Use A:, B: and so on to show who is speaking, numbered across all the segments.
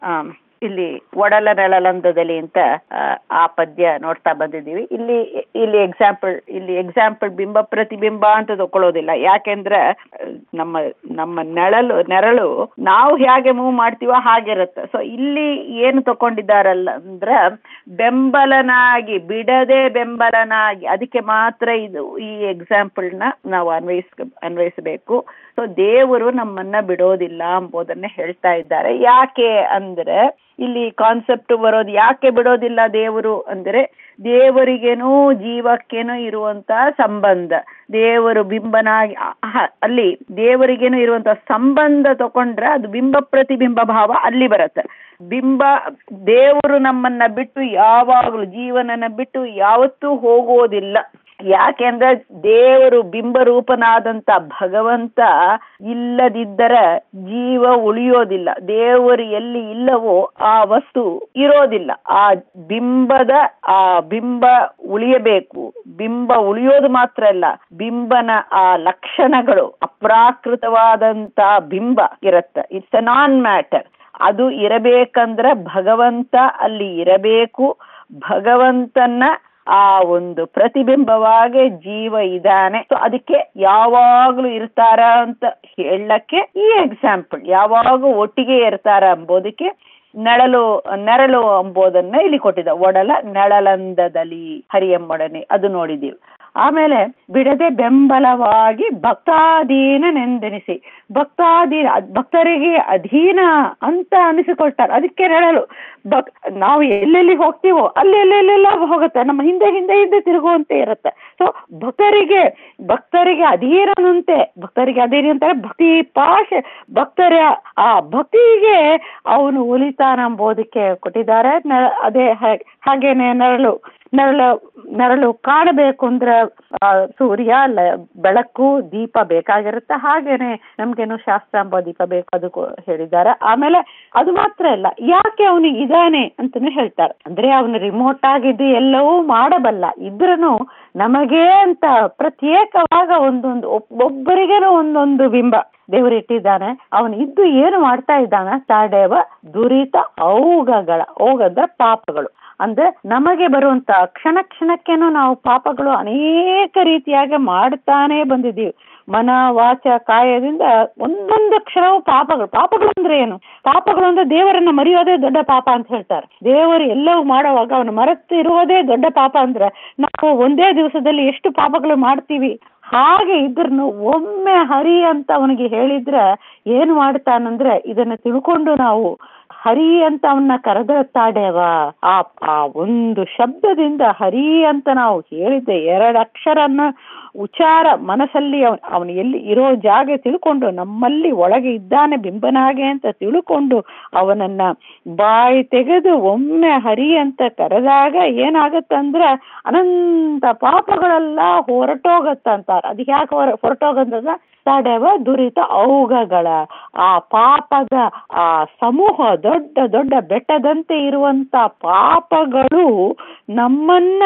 A: Am, ಇಲ್ಲಿ ಒಡಲ ನೆಳಲಂದದಲ್ಲಿ ಅಂತ ಆ, ಆ ಪದ್ಯ ನೋಡ್ತಾ ಬಂದಿದ್ದೀವಿ ಇಲ್ಲಿ ಇಲ್ಲಿ ಎಕ್ಸಾಂಪಲ್ ಇಲ್ಲಿ ಎಕ್ಸಾಂಪಲ್ ಬಿಂಬ ಪ್ರತಿಬಿಂಬ ಅಂತ ತಗೊಳ್ಳೋದಿಲ್ಲ ಯಾಕೆಂದ್ರೆ ಆ, ನಮ್ಮ ನಮ್ಮ ನೆರಳು ನೆರಳು ನಾವು ಹೇಗೆ ಮೂವ್ ಮಾಡ್ತೀವೋ ಹಾಗಿರುತ್ತೆ ಸೊ ಇಲ್ಲಿ ಏನು ತಗೊಂಡಿದ್ದಾರಲ್ಲ ಅಂದ್ರೆ ಬೆಂಬಲನಾಗಿ ಬಿಡದೆ ಬೆಂಬಲನಾಗಿ ಅದಕ್ಕೆ ಮಾತ್ರ ಇದು ಈ ಎಕ್ಸಾಂಪಲ್ನ ನಾವು ಅನ್ವಯಿಸ್ ಅನ್ವಯಿಸಬೇಕು ಸೊ ದೇವರು ನಮ್ಮನ್ನ ಬಿಡೋದಿಲ್ಲ ಎಂಬುದನ್ನ ಹೇಳ್ತಾ ಇದ್ದಾರೆ ಯಾಕೆ ಅಂದ್ರೆ ಇಲ್ಲಿ ಕಾನ್ಸೆಪ್ಟ್ ಬರೋದು ಯಾಕೆ ಬಿಡೋದಿಲ್ಲ ದೇವರು ಅಂದ್ರೆ ದೇವರಿಗೇನೂ ಜೀವಕ್ಕೇನೂ ಇರುವಂತ ಸಂಬಂಧ ದೇವರು ಬಿಂಬನಾಗಿ ಅ- ಹ- ಅಲ್ಲಿ ದೇವರಿಗೇನು ಇರುವಂತ ಸಂಬಂಧ ತಕೊಂಡ್ರೆ ಅದು ಬಿಂಬ ಪ್ರತಿಬಿಂಬ ಭಾವ ಅಲ್ಲಿ ಬರುತ್ತೆ ಬಿಂಬ ದೇವರು ನಮ್ಮನ್ನ ಬಿಟ್ಟು ಯಾವಾಗಲೂ ಜೀವನನ ಬಿಟ್ಟು ಯಾವತ್ತೂ ಹೋಗೋದಿಲ್ಲ ಯಾಕೆಂದ್ರೆ ದೇವರು ಬಿಂಬರೂಪನಾದಂತ ಭಗವಂತ ಇಲ್ಲದಿದ್ದರೆ ಜೀವ ಉಳಿಯೋದಿಲ್ಲ ದೇವರು ಎಲ್ಲಿ ಇಲ್ಲವೋ ಆ ವಸ್ತು ಇರೋದಿಲ್ಲ ಆ ಬಿಂಬದ ಆ ಬಿಂಬ ಉಳಿಯಬೇಕು ಬಿಂಬ ಉಳಿಯೋದು ಮಾತ್ರ ಅಲ್ಲ ಬಿಂಬನ ಆ ಲಕ್ಷಣಗಳು ಅಪ್ರಾಕೃತವಾದಂತ ಬಿಂಬ ಇರುತ್ತೆ ಇಟ್ಸ್ ಅ ನಾನ್ ಮ್ಯಾಟರ್ ಅದು ಇರಬೇಕಂದ್ರೆ ಭಗವಂತ ಅಲ್ಲಿ ಇರಬೇಕು ಭಗವಂತನ ಆ ಒಂದು ಪ್ರತಿಬಿಂಬವಾಗಿ ಜೀವ ಇದ್ದಾನೆ ಸೊ ಅದಕ್ಕೆ ಯಾವಾಗ್ಲೂ ಇರ್ತಾರ ಅಂತ ಹೇಳಕ್ಕೆ ಈ ಎಕ್ಸಾಂಪಲ್ ಯಾವಾಗೂ ಒಟ್ಟಿಗೆ ಇರ್ತಾರ ಎಂಬುದಕ್ಕೆ ನೆರಳು ನೆರಳು ಎಂಬುದನ್ನ ಇಲ್ಲಿ ಕೊಟ್ಟಿದ್ದ ಒಡಲ ನೆಳಲಂದದಲ್ಲಿ ಹರಿಯಮ್ಮೊಡನೆ ಅದು ನೋಡಿದೀವಿ ಆಮೇಲೆ ಬಿಡದೆ ಬೆಂಬಲವಾಗಿ ಭಕ್ತಾಧೀನ ನೆಂದೆನಿಸಿ ಭಕ್ತಾಧೀನ ಅದ್- ಭಕ್ತರಿಗೆ ಅಧೀನ ಅಂತ ಅನಿಸಿಕೊಳ್ತಾರೆ ಅದಕ್ಕೆ ನೆರಳು ಭಕ್ ನಾವು ಎಲ್ಲೆಲ್ಲಿ ಹೋಗ್ತೀವೋ ಅಲ್ಲಿ ಎಲ್ಲೆಲ್ಲೆಲ್ಲ ಹೋಗುತ್ತೆ ನಮ್ಮ ಹಿಂದೆ ಹಿಂದೆ ಹಿಂದೆ ತಿರುಗುವಂತೆ ಇರುತ್ತೆ ಸೊ ಭಕ್ತರಿಗೆ ಭಕ್ತರಿಗೆ ಅಧೀನನಂತೆ ಭಕ್ತರಿಗೆ ಅಧೀನ ಅಂತಾರೆ ಭಕ್ತಿ ಪಾಶ ಭಕ್ತರ ಆ ಭಕ್ತಿಗೆ ಅವನು ಉಳಿತಾನೆಂಬುದಕ್ಕೆ ಕೊಟ್ಟಿದ್ದಾರೆ ನ- ಅದೇ ಹಾ- ಹಾಗೇನೆ ನೆರಳು ನೆರಳು ನೆರಳು ಕಾಣಬೇಕು ಅಂದ್ರೆ ಆ, ಸೂರ್ಯ ಲ- ಬೆಳಕು ದೀಪ ಬೇಕಾಗಿರುತ್ತೆ ಹಾಗೇನೆ ನಮ್ಗೇನು ಶಾಸ್ತ್ರ ಎಂಬ ದೀಪ ಬೇಕು ಅದು ಕೊ- ಹೇಳಿದ್ದಾರೆ ಆಮೇಲೆ ಅದು ಮಾತ್ರ ಅಲ್ಲ ಯಾಕೆ ಅವನು ಇದಾನೆ ಅಂತಾನು ಹೇಳ್ತಾರೆ ಅಂದ್ರೆ ಅವನು ರಿಮೋಟ್ ಆಗಿದ್ದು ಎಲ್ಲವೂ ಮಾಡಬಲ್ಲ ಇದ್ರೂ ನಮಗೆ ಅಂತ ಪ್ರತ್ಯೇಕವಾಗ ಒಂದೊಂದು ಒಬ್ಬೊಬ್ಬರಿಗೇನೋ ಒಂದೊಂದು ಬಿಂಬ ದೇವರು ಇಟ್ಟಿದ್ದಾನೆ ಅವನು ಇದ್ದು ಏನು ಮಾಡ್ತಾ ಇದ್ದಾನೆ ತಾಡೇವ ದುರಿತ ಔಗಗಳ ಔಗ ಅಂದ್ರೆ ಪಾಪಗಳು ಅಂದ್ರೆ ನಮಗೆ ಬರುವಂತ ಕ್ಷಣ ಕ್ಷಣಕ್ಕೇನೋ ನಾವು ಪಾಪಗಳು ಅನೇಕ ರೀತಿಯಾಗಿ ಮಾಡ್ತಾನೆ ಬಂದಿದ್ದೀವಿ ಮನ ವಾಚ ಕಾಯದಿಂದ ಒಂದೊಂದು ಕ್ಷಣವೂ ಪಾಪಗಳು ಪಾಪಗಳು ಅಂದ್ರೆ ಏನು ಪಾಪಗಳು ಅಂದ್ರೆ ದೇವರನ್ನ ಮರೆಯೋದೇ ದೊಡ್ಡ ಪಾಪ ಅಂತ ಹೇಳ್ತಾರೆ ದೇವರು ಎಲ್ಲವೂ ಮಾಡುವಾಗ ಅವನು ಮರೆತು ಇರುವುದೇ ದೊಡ್ಡ ಪಾಪ ಅಂದ್ರೆ ನಾವು ಒಂದೇ ದಿವಸದಲ್ಲಿ ಎಷ್ಟು ಪಾಪಗಳು ಮಾಡ್ತೀವಿ ಹಾಗೆ ಇದ್ರನ್ನು ಒಮ್ಮೆ ಹರಿ ಅಂತ ಅವನಿಗೆ ಹೇಳಿದ್ರೆ ಏನು ಮಾಡ್ತಾನಂದ್ರೆ ಇದನ್ನ ತಿಳ್ಕೊಂಡು ನಾವು ಹರಿ ಅಂತ ಅವನ್ನ ಕರೆದಿರುತ್ತಾಡೇವ ಆ ಆ ಒಂದು ಶಬ್ದದಿಂದ ಹರಿ ಅಂತ ನಾವು ಹೇಳಿದ್ದೆ ಎರಡು ಅಕ್ಷರನ್ನ ಉಚ್ಚಾರ ಮನಸ್ಸಲ್ಲಿ ಅವನು ಅವನು ಎಲ್ಲಿ ಇರೋ ಜಾಗ ತಿಳ್ಕೊಂಡು ನಮ್ಮಲ್ಲಿ ಒಳಗೆ ಇದ್ದಾನೆ ಬಿಂಬನಾಗೆ ಅಂತ ತಿಳ್ಕೊಂಡು ಅವನನ್ನ ಬಾಯಿ ತೆಗೆದು ಒಮ್ಮೆ ಹರಿ ಅಂತ ಕರೆದಾಗ ಏನಾಗತ್ತಂದ್ರೆ ಅನಂತ ಪಾಪಗಳೆಲ್ಲ ಹೊರಟೋಗತ್ತಂತಾರ ಅದು ಯಾಕೆ ಹೊರ ಹೊರಟೋಗಂತಂದ್ರೆ ತಡೆವ ದುರಿತ ಔಗಗಳ ಆ ಪಾಪದ ಆ ಸಮೂಹ ದೊಡ್ಡ ದೊಡ್ಡ ಬೆಟ್ಟದಂತೆ ಇರುವಂತ ಪಾಪಗಳು ನಮ್ಮನ್ನ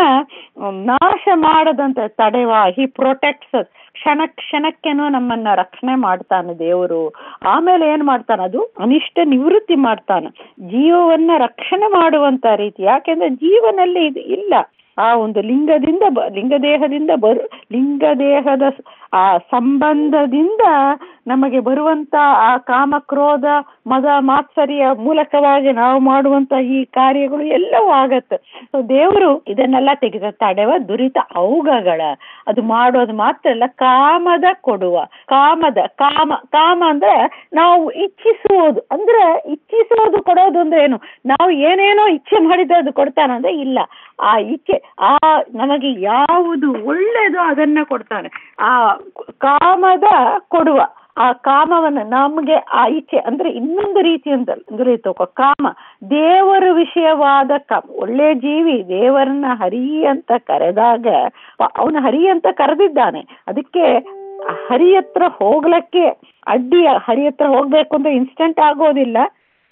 A: ನಾಶ ಮಾಡದಂತೆ ತಡೆವ ಹಿ ಪ್ರೊಟೆಕ್ಟ್ಸ್ ಕ್ಷಣ ಕ್ಷಣಕ್ಕೇನೋ ನಮ್ಮನ್ನ ರಕ್ಷಣೆ ಮಾಡ್ತಾನೆ ದೇವರು ಆಮೇಲೆ ಏನ್ ಮಾಡ್ತಾನೆ ಅದು ಅನಿಷ್ಟ ನಿವೃತ್ತಿ ಮಾಡ್ತಾನೆ ಜೀವವನ್ನ ರಕ್ಷಣೆ ಮಾಡುವಂತ ರೀತಿ ಯಾಕೆಂದ್ರೆ ಜೀವನಲ್ಲಿ ಇದು ಇಲ್ಲ ಆ ಒಂದು ಲಿಂಗದಿಂದ ಬ ಲಿಂಗದೇಹದಿಂದ ಬರು ಲಿಂಗದೇಹದ ಸ- ಆ ಸಂಬಂಧದಿಂದ ನಮಗೆ ಬರುವಂತ ಆ ಕಾಮ ಕ್ರೋಧ ಮದ ಮಾತ್ಸರ್ಯ ಮೂಲಕವಾಗಿ ನಾವು ಮಾಡುವಂತ ಈ ಕಾರ್ಯಗಳು ಎಲ್ಲವೂ ಆಗತ್ತೆ ಸೊ ದೇವರು ಇದನ್ನೆಲ್ಲ ತೆಗೆದ ತಡೆವ ದುರಿತ ಔಗಗಳ ಅದು ಮಾಡೋದು ಮಾತ್ರ ಅಲ್ಲ ಕಾಮದ ಕೊಡುವ ಕಾಮದ ಕಾಮ ಕಾಮ ಅಂದ್ರೆ ನಾವು ಇಚ್ಛಿಸುವುದು ಅಂದ್ರೆ ಇಚ್ಛಿಸುವುದು ಕೊಡೋದು ಅಂದ್ರೆ ಏನು ನಾವು ಏನೇನೋ ಇಚ್ಛೆ ಮಾಡಿದ್ರೆ ಅದು ಕೊಡ್ತಾನಂದ್ರೆ ಇಲ್ಲ ಆ ಇಚ್ಛೆ ಆ ನಮಗೆ ಯಾವುದು ಒಳ್ಳೇದೋ ಅದನ್ನ ಕೊಡ್ತಾನೆ ಆ ಕಾಮದ ಕೊಡುವ ಆ ಕಾಮವನ್ನ ನಮಗೆ ಆ ಇಚ್ಛೆ ಅಂದ್ರೆ ಇನ್ನೊಂದು ರೀತಿಯಿಂದ ಅಂದ್ರೆ ತಗೋ ಕಾಮ ದೇವರ ವಿಷಯವಾದ ಕಾಮ ಒಳ್ಳೆ ಜೀವಿ ದೇವರನ್ನ ಹರಿ ಅಂತ ಕರೆದಾಗ ಅವನು ಹರಿ ಅಂತ ಕರೆದಿದ್ದಾನೆ ಅದಕ್ಕೆ ಹರಿ ಹತ್ರ ಹೋಗ್ಲಕ್ಕೆ ಅಡ್ಡಿ ಹರಿ ಹತ್ರ ಹೋಗ್ಬೇಕು ಅಂದ್ರೆ ಇನ್ಸ್ಟೆಂಟ್ ಆಗೋದಿಲ್ಲ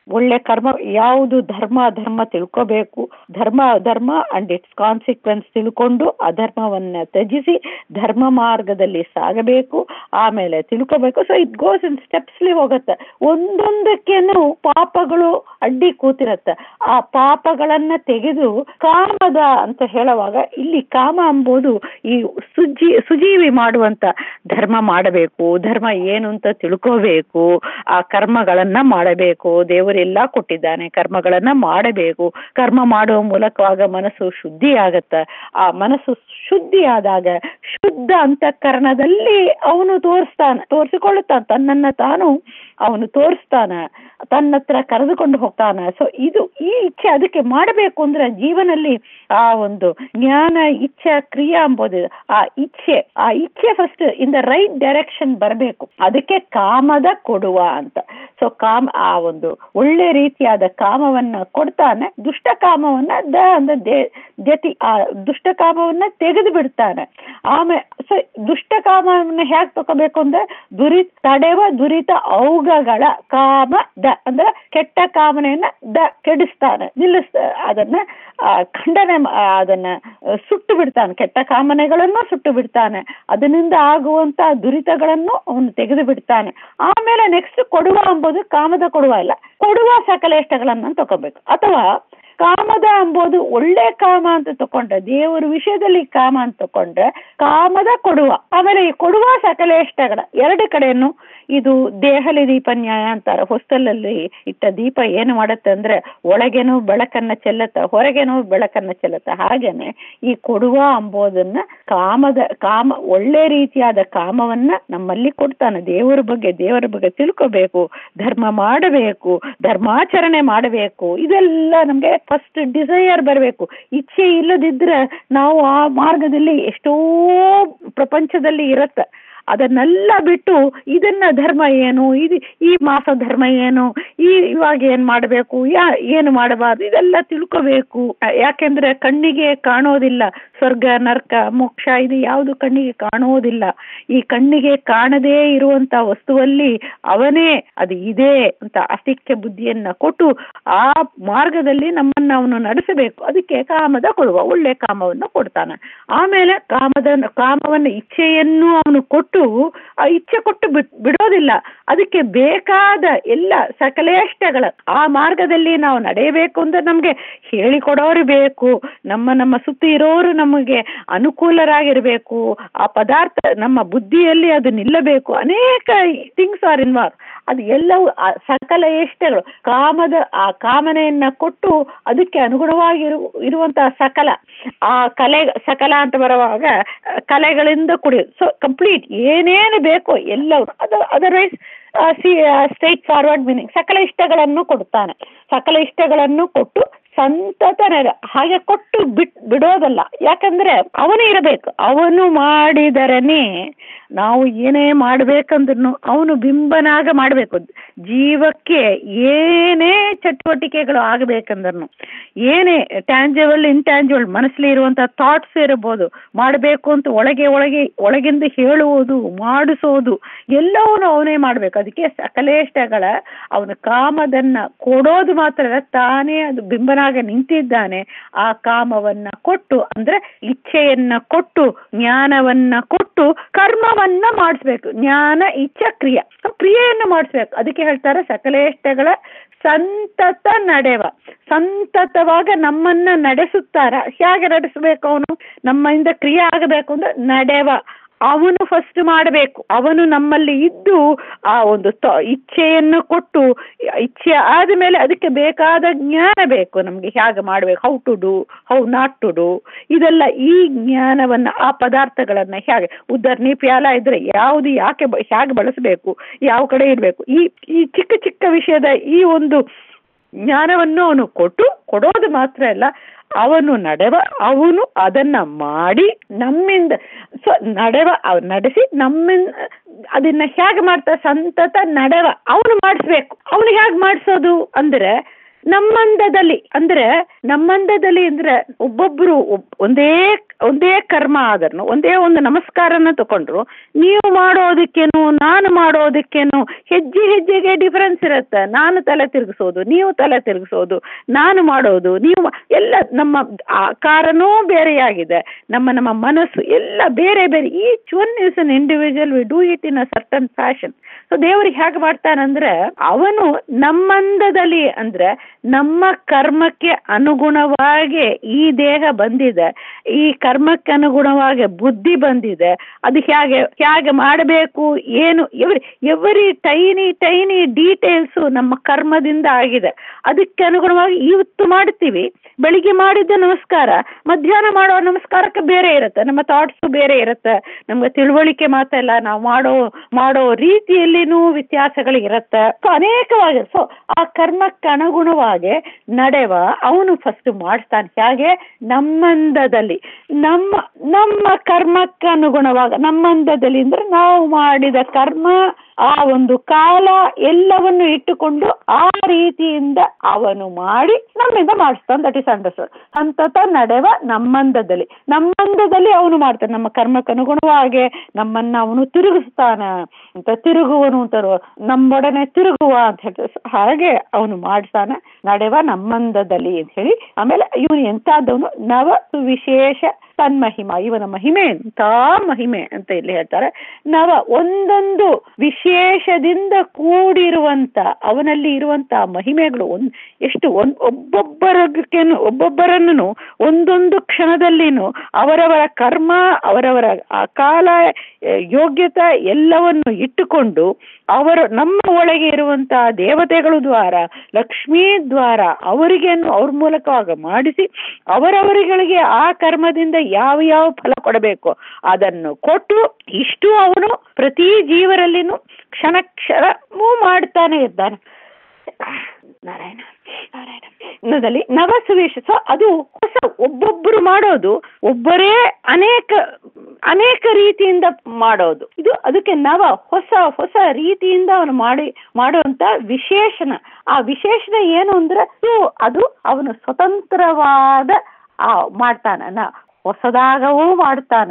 A: ಒಳ್ಳೆ ಕರ್ಮ ಯಾವುದು ಧರ್ಮ ಅಧರ್ಮ ತಿಳ್ಕೋಬೇಕು ಧರ್ಮ ಅಧರ್ಮ ಅಂಡ್ ಇಟ್ಸ್ ಕಾನ್ಸಿಕ್ವೆನ್ಸ್ ತಿಳ್ಕೊಂಡು ಅಧರ್ಮವನ್ನ ತ್ಯಜಿಸಿ ಧರ್ಮ ಮಾರ್ಗದಲ್ಲಿ ಸಾಗಬೇಕು ಆಮೇಲೆ ತಿಳ್ಕೋಬೇಕು ಸೊ ಇಟ್ ಗೋಸ್ ಇನ್ ಸ್ಟೆಪ್ಸ್ಲಿ ಹೋಗುತ್ತೆ ಒಂದೊಂದಕ್ಕೇನು ಪಾಪಗಳು ಅಡ್ಡಿ ಕೂತಿರತ್ತೆ ಆ ಪಾಪಗಳನ್ನ ತೆಗೆದು ಕಾಮದ ಅಂತ ಹೇಳುವಾಗ ಇಲ್ಲಿ ಕಾಮ ಎಂಬುದು ಈ ಸುಜಿ ಸುಜೀವಿ ಮಾಡುವಂತ ಧರ್ಮ ಮಾಡಬೇಕು ಧರ್ಮ ಏನು ಅಂತ ತಿಳ್ಕೋಬೇಕು ಆ ಕರ್ಮಗಳನ್ನ ಮಾಡಬೇಕು ದೇವರೆಲ್ಲ ಕೊಟ್ಟಿದ್ದಾನೆ ಕರ್ಮಗಳನ್ನ ಮಾಡಬೇಕು ಕರ್ಮ ಮಾಡುವ ಮೂಲಕವಾಗ ಮನಸ್ಸು ಶುದ್ಧಿ ಆಗತ್ತ ಆ ಮನಸ್ಸು ಶುದ್ಧಿ ಆದಾಗ ಶುದ್ಧ ಅಂತಃಕರಣದಲ್ಲಿ ಅವನು ತೋರಿಸ್ತಾನೆ ತೋರಿಸಿಕೊಳ್ಳುತ್ತಾನೆ ತನ್ನನ್ನ ತಾನು ಅವನು ತೋರಿಸ್ತಾನ ತನ್ನ ಹತ್ರ ಕರೆದುಕೊಂಡು ಹೋಗ್ತಾನ ಸೊ ಇದು ಈ ಇಚ್ಛೆ ಅದಕ್ಕೆ ಮಾಡಬೇಕು ಅಂದ್ರೆ ಜೀವನಲ್ಲಿ ಆ ಒಂದು ಜ್ಞಾನ ಇಚ್ಛೆ ಕ್ರಿಯಾ ಎಂಬುದು ಆ ಇಚ್ಛೆ ಆ ಇಚ್ಛೆ first in the right direction ಬರಬೇಕು ಅದಕ್ಕೆ ಕಾಮದ ಕೊಡುವ ಅಂತ ಸೊ ಕಾಮ ಆ ಒಂದು ಒಳ್ಳೆ ರೀತಿಯಾದ ಕಾಮವನ್ನ ಕೊಡ್ತಾನೆ ದುಷ್ಟ ಕಾಮವನ್ನ ದ ಅಂದ್ರೆ ದೇ- ಜತಿ ಆ ದುಷ್ಟ ಕಾಮವನ್ನ ತೆಗೆದು ಬಿಡ್ತಾನೆ ಆಮೇಲೆ ಸೊ ದುಷ್ಟ ಕಾಮವನ್ನ ಹೇಗೆ ತಗೋಬೇಕು ಅಂದ್ರೆ ದುರಿ ತಡೆವ ದುರಿತ ಔಗಗಳ ಕಾಮ ದ ಅಂದ್ರೆ ಕೆಟ್ಟ ಕಾಮನೆಯನ್ನ ದ ಕೆಡಿಸ್ತಾನೆ ನಿಲ್ಲಿಸ್ತ ಅದನ್ನ ಆ, ಖಂಡನೆ ಮಾ- ಆ, ಅದನ್ನ ಆ, ಸುಟ್ಟು ಬಿಡ್ತಾನೆ ಕೆಟ್ಟ ಕಾಮನೆಗಳನ್ನು ಸುಟ್ಟು ಬಿಡ್ತಾನೆ ಅದರಿಂದ ಆಗುವಂತ ದುರಿತಗಳನ್ನು ಅವನು ತೆಗೆದು ಬಿಡ್ತಾನೆ ಆಮೇಲೆ ನೆಕ್ಸ್ಟ್ ಕೊಡುವ ಎಂಬುದು ಕಾಮದ ಕೊಡುವ ಇಲ್ಲ ಕೊಡುವ ಸಕಲೇಷ್ಟಗಳನ್ನ ತಗೋಬೇಕು ಅಥವಾ ಕಾಮದ ಎಂಬುದು ಒಳ್ಳೆ ಕಾಮ ಅಂತ ತಕೊಂಡ್ರೆ ದೇವರ ವಿಷಯದಲ್ಲಿ ಕಾಮ ಅಂತ ತಕೊಂಡ್ರೆ ಕಾಮದ ಕೊಡುವ ಆಮೇಲೆ ಈ ಕೊಡುವ ಸಕಲೇಷ್ಟಗಳ ಎರಡು ಕಡೆಯನ್ನು ಇದು ದೇಹಲಿ ದೀಪ ನ್ಯಾಯ ಅಂತಾರೆ ಹೊಸ್ತಲಲ್ಲಿ ಇಟ್ಟ ದೀಪ ಏನು ಮಾಡುತ್ತೆ ಅಂದ್ರೆ ಒಳಗೇನೂ ಬೆಳಕನ್ನ ಚೆಲ್ಲುತ್ತ ಹೊರಗೇನೂ ಬೆಳಕನ್ನ ಚೆಲ್ಲುತ್ತ ಹಾಗೇನೆ ಈ ಕೊಡುವ ಅಂಬೋದನ್ನ ಕಾಮದ ಕಾಮ ಒಳ್ಳೆ ರೀತಿಯಾದ ಕಾಮವನ್ನ ನಮ್ಮಲ್ಲಿ ಕೊಡ್ತಾನೆ ದೇವರ ಬಗ್ಗೆ ದೇವರ ಬಗ್ಗೆ ತಿಳ್ಕೋಬೇಕು ಧರ್ಮ ಮಾಡಬೇಕು ಧರ್ಮಾಚರಣೆ ಮಾಡಬೇಕು ಇದೆಲ್ಲ ನಮ್ಗೆ ಫಸ್ಟ್ ಡಿಸೈರ್ ಬರಬೇಕು ಇಚ್ಛೆ ಇಲ್ಲದಿದ್ರೆ ನಾವು ಆ ಮಾರ್ಗದಲ್ಲಿ ಎಷ್ಟೋ ಪ್ರಪಂಚದಲ್ಲಿ ಇರತ್ತೆ ಅದನ್ನೆಲ್ಲ ಬಿಟ್ಟು ಇದನ್ನ ಧರ್ಮ ಏನು ಇದು ಈ ಮಾಸ ಧರ್ಮ ಏನು ಈ ಇವಾಗ ಏನ್ ಮಾಡಬೇಕು ಯಾ ಏನು ಮಾಡಬಾರ್ದು ಇದೆಲ್ಲ ತಿಳ್ಕೋಬೇಕು ಯಾಕೆಂದ್ರೆ ಕಣ್ಣಿಗೆ ಕಾಣೋದಿಲ್ಲ ಸ್ವರ್ಗ ನರ್ಕ ಮೋಕ್ಷ ಇದು ಯಾವುದು ಕಣ್ಣಿಗೆ ಕಾಣುವುದಿಲ್ಲ ಈ ಕಣ್ಣಿಗೆ ಕಾಣದೇ ಇರುವಂತ ವಸ್ತುವಲ್ಲಿ ಅವನೇ ಅದು ಇದೆ ಅಂತ ಅಸಿಕ್ಯ ಬುದ್ಧಿಯನ್ನ ಕೊಟ್ಟು ಆ ಮಾರ್ಗದಲ್ಲಿ ನಮ್ಮನ್ನ ಅವನು ನಡೆಸಬೇಕು ಅದಕ್ಕೆ ಕಾಮದ ಕೊಡುವ ಒಳ್ಳೆ ಕಾಮವನ್ನು ಕೊಡ್ತಾನೆ ಆಮೇಲೆ ಕಾಮದ ಕಾಮವನ್ನ ಇಚ್ಛೆಯನ್ನು ಅವನು ಕೊಟ್ಟು ಆ ಇಚ್ಛೆ ಕೊಟ್ಟು ಬಿಟ್ ಬಿಡೋದಿಲ್ಲ ಅದಕ್ಕೆ ಬೇಕಾದ ಎಲ್ಲ ಸಕಲೇಷ್ಟಗಳ ಆ ಮಾರ್ಗದಲ್ಲಿ ನಾವು ನಡೆಯಬೇಕು ಅಂದ್ರೆ ನಮ್ಗೆ ಹೇಳಿಕೊಡೋರು ಬೇಕು ನಮ್ಮ ನಮ್ಮ ಸುತ್ತ ಇರೋರು ನಮಗೆ ಅನುಕೂಲರಾಗಿರ್ಬೇಕು ಆ ಪದಾರ್ಥ ನಮ್ಮ ಬುದ್ಧಿಯಲ್ಲಿ ಅದು ನಿಲ್ಲಬೇಕು ಅನೇಕ ಥಿಂಗ್ಸ್ ಆರ್ ಇನ್ವಾಲ್ವ್ ಅದು ಎಲ್ಲವೂ ಆ ಸಕಲ ಇಷ್ಟಗಳು ಕಾಮದ ಆ ಕಾಮನೆಯನ್ನ ಕೊಟ್ಟು ಅದಕ್ಕೆ ಅನುಗುಣವಾಗಿರು ಇರುವಂತಹ ಸಕಲ ಆ ಕಲೆ ಸಕಲ ಅಂತ ಬರುವಾಗ ಆ, ಕಲೆಗಳಿಂದ ಕೂಡಿ ಸೊ ಕಂಪ್ಲೀಟ್ ಏನೇನು ಬೇಕೋ ಎಲ್ಲವೂ ಅದು otherwise see straightforward meaning ಸಕಲ ಇಷ್ಟಗಳನ್ನು ಕೊಡ್ತಾನೆ ಸಕಲ ಇಷ್ಟಗಳನ್ನು ಕೊಟ್ಟು ಸಂತತ ನೆರ ಹಾಗೆ ಕೊಟ್ಟು ಬಿಟ್ ಬಿಡೋದಲ್ಲ ಯಾಕಂದ್ರೆ ಅವನು ಇರಬೇಕು ಅವನು ಮಾಡಿದರನೇ ನಾವು ಏನೇ ಮಾಡ್ಬೇಕಂದ್ರೂ ಅವನು ಬಿಂಬನಾಗ ಮಾಡಬೇಕು ಜೀವಕ್ಕೆ ಏನೇ ಚಟುವಟಿಕೆಗಳು ಆಗಬೇಕಂದ್ರೂ ಏನೇ ಟ್ಯಾಂಜಬಲ್ ಇಂಟ್ಯಾಂಜಬಲ್ ಮನಸ್ಸಲ್ಲಿ ಇರುವಂತ ಥಾಟ್ಸ್ ಇರಬಹುದು ಮಾಡಬೇಕು ಅಂತ ಒಳಗೆ ಒಳಗೆ ಒಳಗಿಂದ ಹೇಳುವುದು ಮಾಡಿಸೋದು ಎಲ್ಲವನ್ನೂ ಅವನೇ ಮಾಡಬೇಕು ಅದಕ್ಕೆ ಸಕಲೇಷ್ಟಗಳ ಅವನ ಕಾಮದನ್ನ ಕೊಡೋದು ಮಾತ್ರ ಅಲ್ಲ, ತಾನೇ ಅದು ಬಿಂಬನಾಗ ನಿಂತಿದ್ದಾನೆ ಆ ಕಾಮವನ್ನ ಕೊಟ್ಟು ಅಂದ್ರೆ ಇಚ್ಛೆಯನ್ನ ಕೊಟ್ಟು ಜ್ಞಾನವನ್ನ ಕೊಟ್ಟು ಕರ್ಮವನ್ನ ಮಾಡಿಸ್ಬೇಕು ಜ್ಞಾನ ಇಚ್ಛೆ ಕ್ರಿಯೆ ಕ್ರಿಯೆಯನ್ನು ಮಾಡಿಸ್ಬೇಕು ಅದಕ್ಕೆ ಹೇಳ್ತಾರೆ ಸಕಲೇಷ್ಟಗಳ ಸಂತತ ನಡೆವ ಸಂತತವಾಗ ನಮ್ಮನ್ನ ನಡೆಸುತ್ತಾರ ಹೇಗೆ ನಡೆಸಬೇಕು ಅವನು ನಮ್ಮಿಂದ ಕ್ರಿಯೆ ಆಗಬೇಕು ಅಂದ್ರೆ ನಡೆವ ಅವನು ಫಸ್ಟ್ ಮಾಡಬೇಕು ಅವನು ನಮ್ಮಲ್ಲಿ ಇದ್ದು ಆ ಒಂದು ತ- ಇಚ್ಛೆಯನ್ನು ಕೊಟ್ಟು ಇಚ್ಛೆ ಆದಮೇಲೆ ಅದಕ್ಕೆ ಬೇಕಾದ ಜ್ಞಾನ ಬೇಕು ನಮಗೆ ಹೇಗೆ ಮಾಡಬೇಕು how to do how not to do ಇದೆಲ್ಲ ಈ ಜ್ಞಾನವನ್ನ ಆ ಪದಾರ್ಥಗಳನ್ನ ಹೇಗೆ ಉದ್ದರ್ನಿ ಪ್ಯಾಲ ಇದ್ರೆ ಯಾವುದು ಯಾಕೆ ಬ- ಹೇಗೆ ಬಳಸಬೇಕು ಯಾವ ಕಡೆ ಇಡಬೇಕು ಈ ಈ ಚಿಕ್ಕ ಚಿಕ್ಕ ವಿಷಯದ ಈ ಒಂದು ಜ್ಞಾನವನ್ನು ಅವನು ಕೊಟ್ಟು ಕೊಡೋದು ಮಾತ್ರ ಅಲ್ಲ ಅವನು ನಡೆವ ಅವನು ಅದನ್ನ ಮಾಡಿ ನಮ್ಮಿಂದ ಸೊ ನಡೆವ ಅವ್ ನಡೆಸಿ ನಮ್ಮಿಂದ ಅದನ್ನ ಹೇಗೆ ಮಾಡ್ತಾ ಸಂತತ ನಡೆವ ಅವನು ಮಾಡಿಸ್ಬೇಕು ಅವನು ಹೇಗೆ ಮಾಡಿಸೋದು ಅಂದ್ರೆ ನಮ್ಮಂದದಲ್ಲಿ ಅಂದ್ರೆ ನಮ್ಮಂದದಲ್ಲಿ ಅಂದ್ರೆ ಒಬ್ಬೊಬ್ರು ಒಬ್- ಒಂದೇ ಒಂದೇ ಕರ್ಮ ಆದ್ರೂ ಒಂದೇ ಒಂದು ನಮಸ್ಕಾರನ ತಗೊಂಡ್ರು ನೀವು ಮಾಡೋದಕ್ಕೇನು ನಾನು ಮಾಡೋದಕ್ಕೇನು ಹೆಜ್ಜೆ ಹೆಜ್ಜೆಗೆ ಡಿಫರೆನ್ಸ್ ಇರುತ್ತೆ ನಾನು ತಲೆ ತಿರುಗಿಸೋದು ನೀವು ತಲೆ ತಿರುಗಿಸೋದು ನಾನು ಮಾಡೋದು ನೀವು ಮಾ- ಎಲ್ಲ ನಮ್ಮ ಆಕಾರನೂ ಬೇರೆಯಾಗಿದೆ ನಮ್ಮ ನಮ್ಮ ಮನಸ್ಸು ಎಲ್ಲ ಬೇರೆ ಬೇರೆ each one is an individual we do it in a certain fashion so ದೇವ್ರಿಗೆ ಹೇಗೆ ಮಾಡ್ತಾನಂದ್ರೆ ಅವನು ನಮ್ಮಂದದಲ್ಲಿ ಅಂದ್ರೆ ನಮ್ಮ ಕರ್ಮಕ್ಕೆ ಅನುಗುಣವಾಗಿ ಈ ದೇಹ ಬಂದಿದೆ ಈ ಕರ್ಮಕ್ಕೆ ಅನುಗುಣವಾಗಿ ಬುದ್ಧಿ ಬಂದಿದೆ ಅದು ಹೇಗೆ ಹೇಗೆ ಮಾಡಬೇಕು ಏನು every every tiny tiny details ನಮ್ಮ ಕರ್ಮದಿಂದ ಆಗಿದೆ ಅದಕ್ಕೆ ಅನುಗುಣವಾಗಿ ಇವತ್ತು ಮಾಡ್ತೀವಿ ಬೆಳಿಗ್ಗೆ ಮಾಡಿದ್ದ ನಮಸ್ಕಾರ ಮಧ್ಯಾಹ್ನ ಮಾಡೋ ನಮಸ್ಕಾರಕ್ಕೆ ಬೇರೆ ಇರುತ್ತೆ ನಮ್ಮ ಥಾಟ್ಸು ಬೇರೆ ಇರುತ್ತೆ ನಮ್ಗೆ ತಿಳುವಳಿಕೆ ಮಾತಲ್ಲ ನಾವು ಮಾಡೋ ಮಾಡೋ ರೀತಿಯಲ್ಲಿನೂ ವ್ಯತ್ಯಾಸಗಳು ಇರುತ್ತೆ ಸೊ ಅನೇಕವಾಗಿ ಸೊ ಆ ಕರ್ಮಕ್ಕೆ ಅನುಗುಣವಾಗಿ ನಡೆವ ಅವನು ಫಸ್ಟ್ ಮಾಡಿಸ್ತಾನೆ ಹೇಗೆ ನಮ್ಮಂದದಲ್ಲಿ ನಮ್ಮ ನಮ್ಮ ಕರ್ಮಕ್ಕೆ ಅನುಗುಣವಾಗ ನಮ್ಮಂದದಲ್ಲಿ ಅಂದ್ರೆ ನಾವು ಮಾಡಿದ ಕರ್ಮ ಆ ಒಂದು ಕಾಲ ಎಲ್ಲವನ್ನು ಇಟ್ಟುಕೊಂಡು ಆ ರೀತಿಯಿಂದ ಅವನು ಮಾಡಿ ನಮ್ಮಿಂದ ಮಾಡಿಸ್ತಾನೆ ದಟ್ ಇಸ್ ಅಂಡರ್ಸ್ಟುಡ್ ಅಂತತ ನಡೆವ ನಮ್ಮಂದದಲ್ಲಿ ನಮ್ಮಂದದಲ್ಲಿ ಅವನು ಮಾಡ್ತಾನೆ ನಮ್ಮ ಕರ್ಮಕ್ಕೆ ಅನುಗುಣವಾಗಿ ನಮ್ಮನ್ನ ಅವನು ತಿರುಗಿಸ್ತಾನ ಅಂತ ತಿರುಗುವನು ಅಂತಾರೋ ನಮ್ಮೊಡನೆ ತಿರುಗುವ ಅಂತ ಹೇಳ್ತಾರೆ ಹಾಗೆ ಅವನು ಮಾಡ್ತಾನ ನಡೆವ ನಮ್ಮಂದದಲ್ಲಿ ಅಂತ ಹೇಳಿ ಆಮೇಲೆ ಇವನು ಎಂತಾದವನು ನವ ವಿಶೇಷ ತನ್ಮಹಿಮ ಇವನ ಮಹಿಮೆ ಎಂಥ ಮಹಿಮೆ ಅಂತ ಇಲ್ಲಿ ಹೇಳ್ತಾರೆ ನವ ಒಂದೊಂದು ವಿಶೇಷದಿಂದ ಕೂಡಿರುವಂತ ಅವನಲ್ಲಿ ಇರುವಂತ ಮಹಿಮೆಗಳು ಒಂದ್ ಎಷ್ಟು ಒಂದ್ ಒಬ್ಬೊಬ್ಬರಕ್ಕೇನು ಒಬ್ಬೊಬ್ಬರನ್ನು ಒಂದೊಂದು ಕ್ಷಣದಲ್ಲಿನೂ ಅವರವರ ಕರ್ಮ ಅವರವರ ಆ ಕಾಲ ಯೋಗ್ಯತೆ ಎಲ್ಲವನ್ನು ಇಟ್ಟುಕೊಂಡು ಅವರು ನಮ್ಮ ಒಳಗೆ ಇರುವಂತಹ ದೇವತೆಗಳು ದ್ವಾರ ಲಕ್ಷ್ಮೀ ದ್ವಾರ ಅವರಿಗೇನು ಅವ್ರ ಮೂಲಕವಾಗ ಮಾಡಿಸಿ ಅವರವರುಗಳಿಗೆ ಆ ಕರ್ಮದಿಂದ ಯಾವ ಯಾವ ಫಲ ಕೊಡಬೇಕು ಅದನ್ನು ಕೊಟ್ಟು ಇಷ್ಟು ಅವನು ಪ್ರತಿ ಜೀವರಲ್ಲಿನೂ ಕ್ಷಣ ಕ್ಷಣವೂ ಮಾಡ್ತಾನೆ ಇದ್ದಾನೆ ನಾರಾಯಣ ನಾರಾಯಣ ಇನ್ನದಲ್ಲಿ ನವ ಸುವೇಶ ಸೊ ಅದು ಹೊಸ ಒಬ್ಬೊಬ್ಬರು ಮಾಡೋದು ಒಬ್ಬರೇ ಅನೇಕ ಅನೇಕ ರೀತಿಯಿಂದ ಮಾಡೋದು ಇದು ಅದಕ್ಕೆ ನವ ಹೊಸ ಹೊಸ ರೀತಿಯಿಂದ ಅವನು ಮಾಡಿ ಮಾಡುವಂತ ವಿಶೇಷಣ ಆ ವಿಶೇಷಣ ಏನು ಅಂದ್ರೆ ಇದು ಅದು ಅವನು ಸ್ವತಂತ್ರವಾದ ಆ ಮಾಡ್ತಾನ ನ ಹೊಸದಾಗವೂ ಮಾಡ್ತಾನ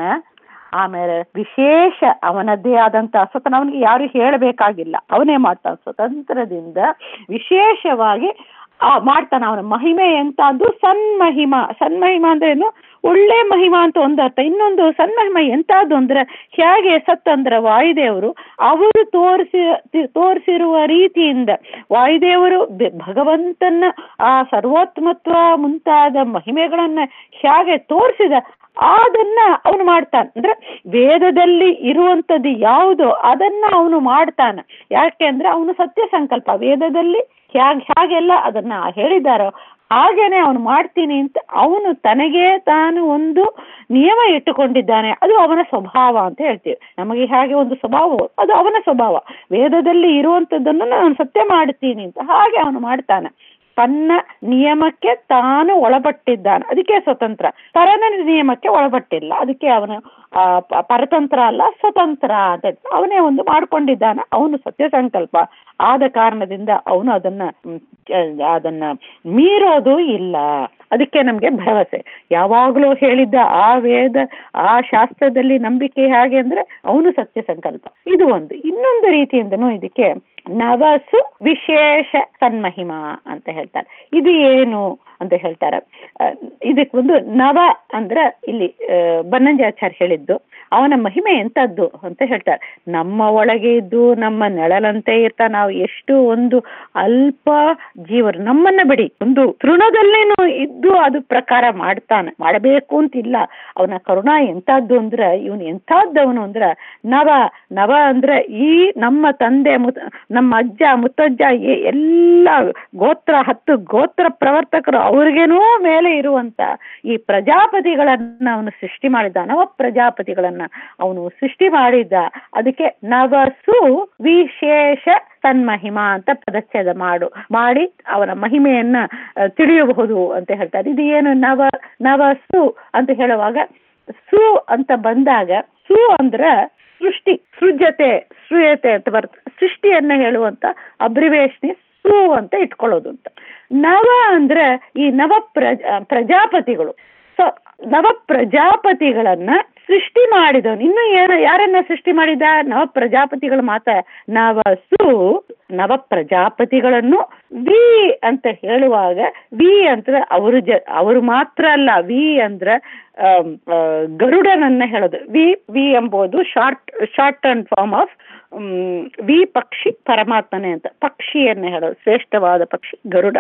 A: ಆಮೇಲೆ ವಿಶೇಷ ಅವನದ್ದೇ ಆದಂತ ಸ್ವತಃ ಅವನಿಗೆ ಯಾರು ಹೇಳಬೇಕಾಗಿಲ್ಲ ಅವನೇ ಮಾಡ್ತಾನೆ ಸ್ವತಂತ್ರದಿಂದ ವಿಶೇಷವಾಗಿ ಆ ಮಾಡ್ತಾನೆ ಅವನ ಮಹಿಮೆ ಎಂತದ್ದು ಸನ್ಮಹಿಮ ಸನ್ಮಹಿಮ ಅಂದ್ರೆ ಏನು ಒಳ್ಳೆ ಮಹಿಮಾ ಅಂತ ಒಂದು ಅರ್ಥ ಇನ್ನೊಂದು ಸನ್ಮಹಿಮ ಎಂತದ್ದು ಅಂದ್ರೆ ಹೇಗೆ ಸತ್ ಅಂದ್ರೆ ವಾಯುದೇವರು ಅವರು ತೋರಿಸಿ ತೋರಿಸಿರುವ ರೀತಿಯಿಂದ ವಾಯುದೇವರು ಬೆ- ಭಗವಂತನ ಆ ಸರ್ವೋತ್ತಮತ್ವ ಮುಂತಾದ ಮಹಿಮೆಗಳನ್ನ ಹೇಗೆ ತೋರಿಸಿದ ಅದನ್ನ ಅವನು ಮಾಡ್ತಾನೆ ಅಂದ್ರೆ ವೇದದಲ್ಲಿ ಇರುವಂತದ್ದು ಯಾವುದು ಅದನ್ನ ಅವನು ಮಾಡ್ತಾನೆ ಯಾಕೆ ಅಂದ್ರೆ ಅವನು ಸತ್ಯ ಸಂಕಲ್ಪ ವೇದದಲ್ಲಿ ಹ್ಯಾಗ್ ಹೇಗೆಲ್ಲ ಅದನ್ನ ಹೇಳಿದಾರೋ ಹಾಗೇನೆ ಅವನು ಮಾಡ್ತೀನಿ ಅಂತ ಅವನು ತನಗೆ ತಾನು ಒಂದು ನಿಯಮ ಇಟ್ಟುಕೊಂಡಿದ್ದಾನೆ ಅದು ಅವನ ಸ್ವಭಾವ ಅಂತ ಹೇಳ್ತೀವಿ ನಮಗೆ ಹಾಗೆ ಒಂದು ಸ್ವಭಾವ ಅದು ಅವನ ಸ್ವಭಾವ ವೇದದಲ್ಲಿ ಇರುವಂತದ್ದನ್ನು ನಾನು ಸತ್ಯ ಮಾಡ್ತೀನಿ ಅಂತ ಹಾಗೆ ಅವನು ಮಾಡ್ತಾನೆ ತನ್ನ ನಿಯಮಕ್ಕೆ ತಾನು ಒಳಪಟ್ಟಿದ್ದಾನೆ ಅದಕ್ಕೆ ಸ್ವತಂತ್ರ ಪರನ ನಿಯಮಕ್ಕೆ ಒಳಪಟ್ಟಿಲ್ಲ ಅದಕ್ಕೆ ಅವನು ಆ, ಪ- ಪರತಂತ್ರ ಅಲ್ಲ ಸ್ವತಂತ್ರ ಅಂತ ಹೇಳ್ತಾರೆ. ಅವನೇ ಒಂದು ಮಾಡ್ಕೊಂಡಿದ್ದಾನೆ ಅವನು ಸತ್ಯ ಸಂಕಲ್ಪ ಆದ ಕಾರಣದಿಂದ ಅವನು ಅದನ್ನ ಮ್, ಆ, ಅದನ್ನ ಮೀರೋದು ಇಲ್ಲ ಅದಕ್ಕೆ ನಮ್ಗೆ ಭರವಸೆ ಯಾವಾಗಲೂ ಹೇಳಿದ್ದ ಆ ವೇದ ಆ ಶಾಸ್ತ್ರದಲ್ಲಿ ನಂಬಿಕೆ ಹೇಗೆ ಅಂದ್ರೆ ಅವನು ಸತ್ಯ ಸಂಕಲ್ಪ ಇದು ಒಂದು ಇನ್ನೊಂದು ರೀತಿಯಿಂದನೂ ಇದಕ್ಕೆ ನವಸು ವಿಶೇಷ ಸನ್ಮಹಿಮ ಅಂತ ಹೇಳ್ತಾರೆ ಇದು ಏನು ಅಂತ ಹೇಳ್ತಾರೆ ಆ, ಇದಕ್ಕೆ ಒಂದು ನವ ಅಂದ್ರೆ ಇಲ್ಲಿ ಆ, ಬನ್ನಂಜಾಚಾರ್ಯ ಹೇಳಿದ್ದು ಅವನ ಮಹಿಮೆ ಎಂತದ್ದು ಅಂತ ಹೇಳ್ತಾರೆ ನಮ್ಮ ಒಳಗೆ ಇದ್ದು ನಮ್ಮ ನೆಳಲಂತೆ ಇರ್ತಾ ನಾವು ಎಷ್ಟು ಒಂದು ಅಲ್ಪ ಜೀವರು ನಮ್ಮನ್ನ ಬಿಡಿ ಒಂದು ತೃಣದಲ್ಲೇನು ಇದ್ದು ಅದು ಪ್ರಕಾರ ಮಾಡ್ತಾನೆ ಮಾಡಬೇಕು ಅಂತಿಲ್ಲ ಅವನ ಕರುಣಾ ಎಂತದ್ದು ಅಂದ್ರೆ ಇವನು ಎಂಥದ್ದವನು ಅಂದ್ರೆ ನವ ನವ ಅಂದ್ರೆ ಈ ನಮ್ಮ ತಂದೆ ಮುತ್ ನಮ್ಮ ಅಜ್ಜ ಮುತ್ತಜ್ಜ ಎ- ಎಲ್ಲ ಗೋತ್ರ ಹತ್ತು ಗೋತ್ರ ಪ್ರವರ್ತಕರು ಅವ್ರಿಗೇನೂ ಮೇಲೆ ಇರುವಂತ ಈ ಪ್ರಜಾಪತಿಗಳನ್ನ ಅವನು ಸೃಷ್ಟಿ ಮಾಡಿದ್ದ ನವ ಪ್ರಜಾಪತಿಗಳನ್ನ ಅವನು ಸೃಷ್ಟಿ ಮಾಡಿದ್ದ ಅದಕ್ಕೆ ನವಸು ವಿಶೇಷ ತನ್ಮಹಿಮ ಅಂತ ಪದಚ್ಛೇದ ಮಾಡು ಮಾಡಿ ಅವನ ಮಹಿಮೆಯನ್ನ ಆ, ತಿಳಿಯಬಹುದು ಅಂತ ಹೇಳ್ತಾರೆ ಇದು ಏನು ನವ ನವಸು ಅಂತ ಹೇಳುವಾಗ ಸು ಅಂತ ಬಂದಾಗ ಸು ಅಂದ್ರ ಸೃಷ್ಟಿ ಸೃಜತೆ ಸೃಯತೆ ಅಂತ ಬರುತ್ತೆ ಸೃಷ್ಟಿಯನ್ನ ಹೇಳುವಂತ ಅಬ್ರಿವೇಶನ್ ಸು ಅಂತ ಇಟ್ಕೊಳ್ಳೋದು ಅಂತ ನವ ಅಂದ್ರೆ ಈ ನವ ಪ್ರಜ ಪ್ರಜಾಪತಿಗಳು ಸೊ ನವ ಪ್ರಜಾಪತಿಗಳನ್ನ ಸೃಷ್ಟಿ ಮಾಡಿದವನು ಇನ್ನು ಏನು ಯಾರನ್ನ ಸೃಷ್ಟಿ ಮಾಡಿದ ನವ ಪ್ರಜಾಪತಿಗಳು ಮಾತ್ರ ನವಸು ನವ ಪ್ರಜಾಪತಿಗಳನ್ನು ವಿ ಅಂತ ಹೇಳುವಾಗ ವಿ ಅಂತ ಅವರು ಜ ಅವರು ಮಾತ್ರ ಅಲ್ಲ ವಿ ಅಂದ್ರೆ ಆಮ್, ಆ, ಗರುಡನನ್ನ ಹೇಳೋದು ವಿ ವಿ ಎಂಬುದು short short and form of ವಿ ಪಕ್ಷಿ ಪರಮಾತ್ಮನೆ ಅಂತ ಪಕ್ಷಿಯನ್ನ ಹೇಳೋದು ಶ್ರೇಷ್ಠವಾದ ಪಕ್ಷಿ ಗರುಡ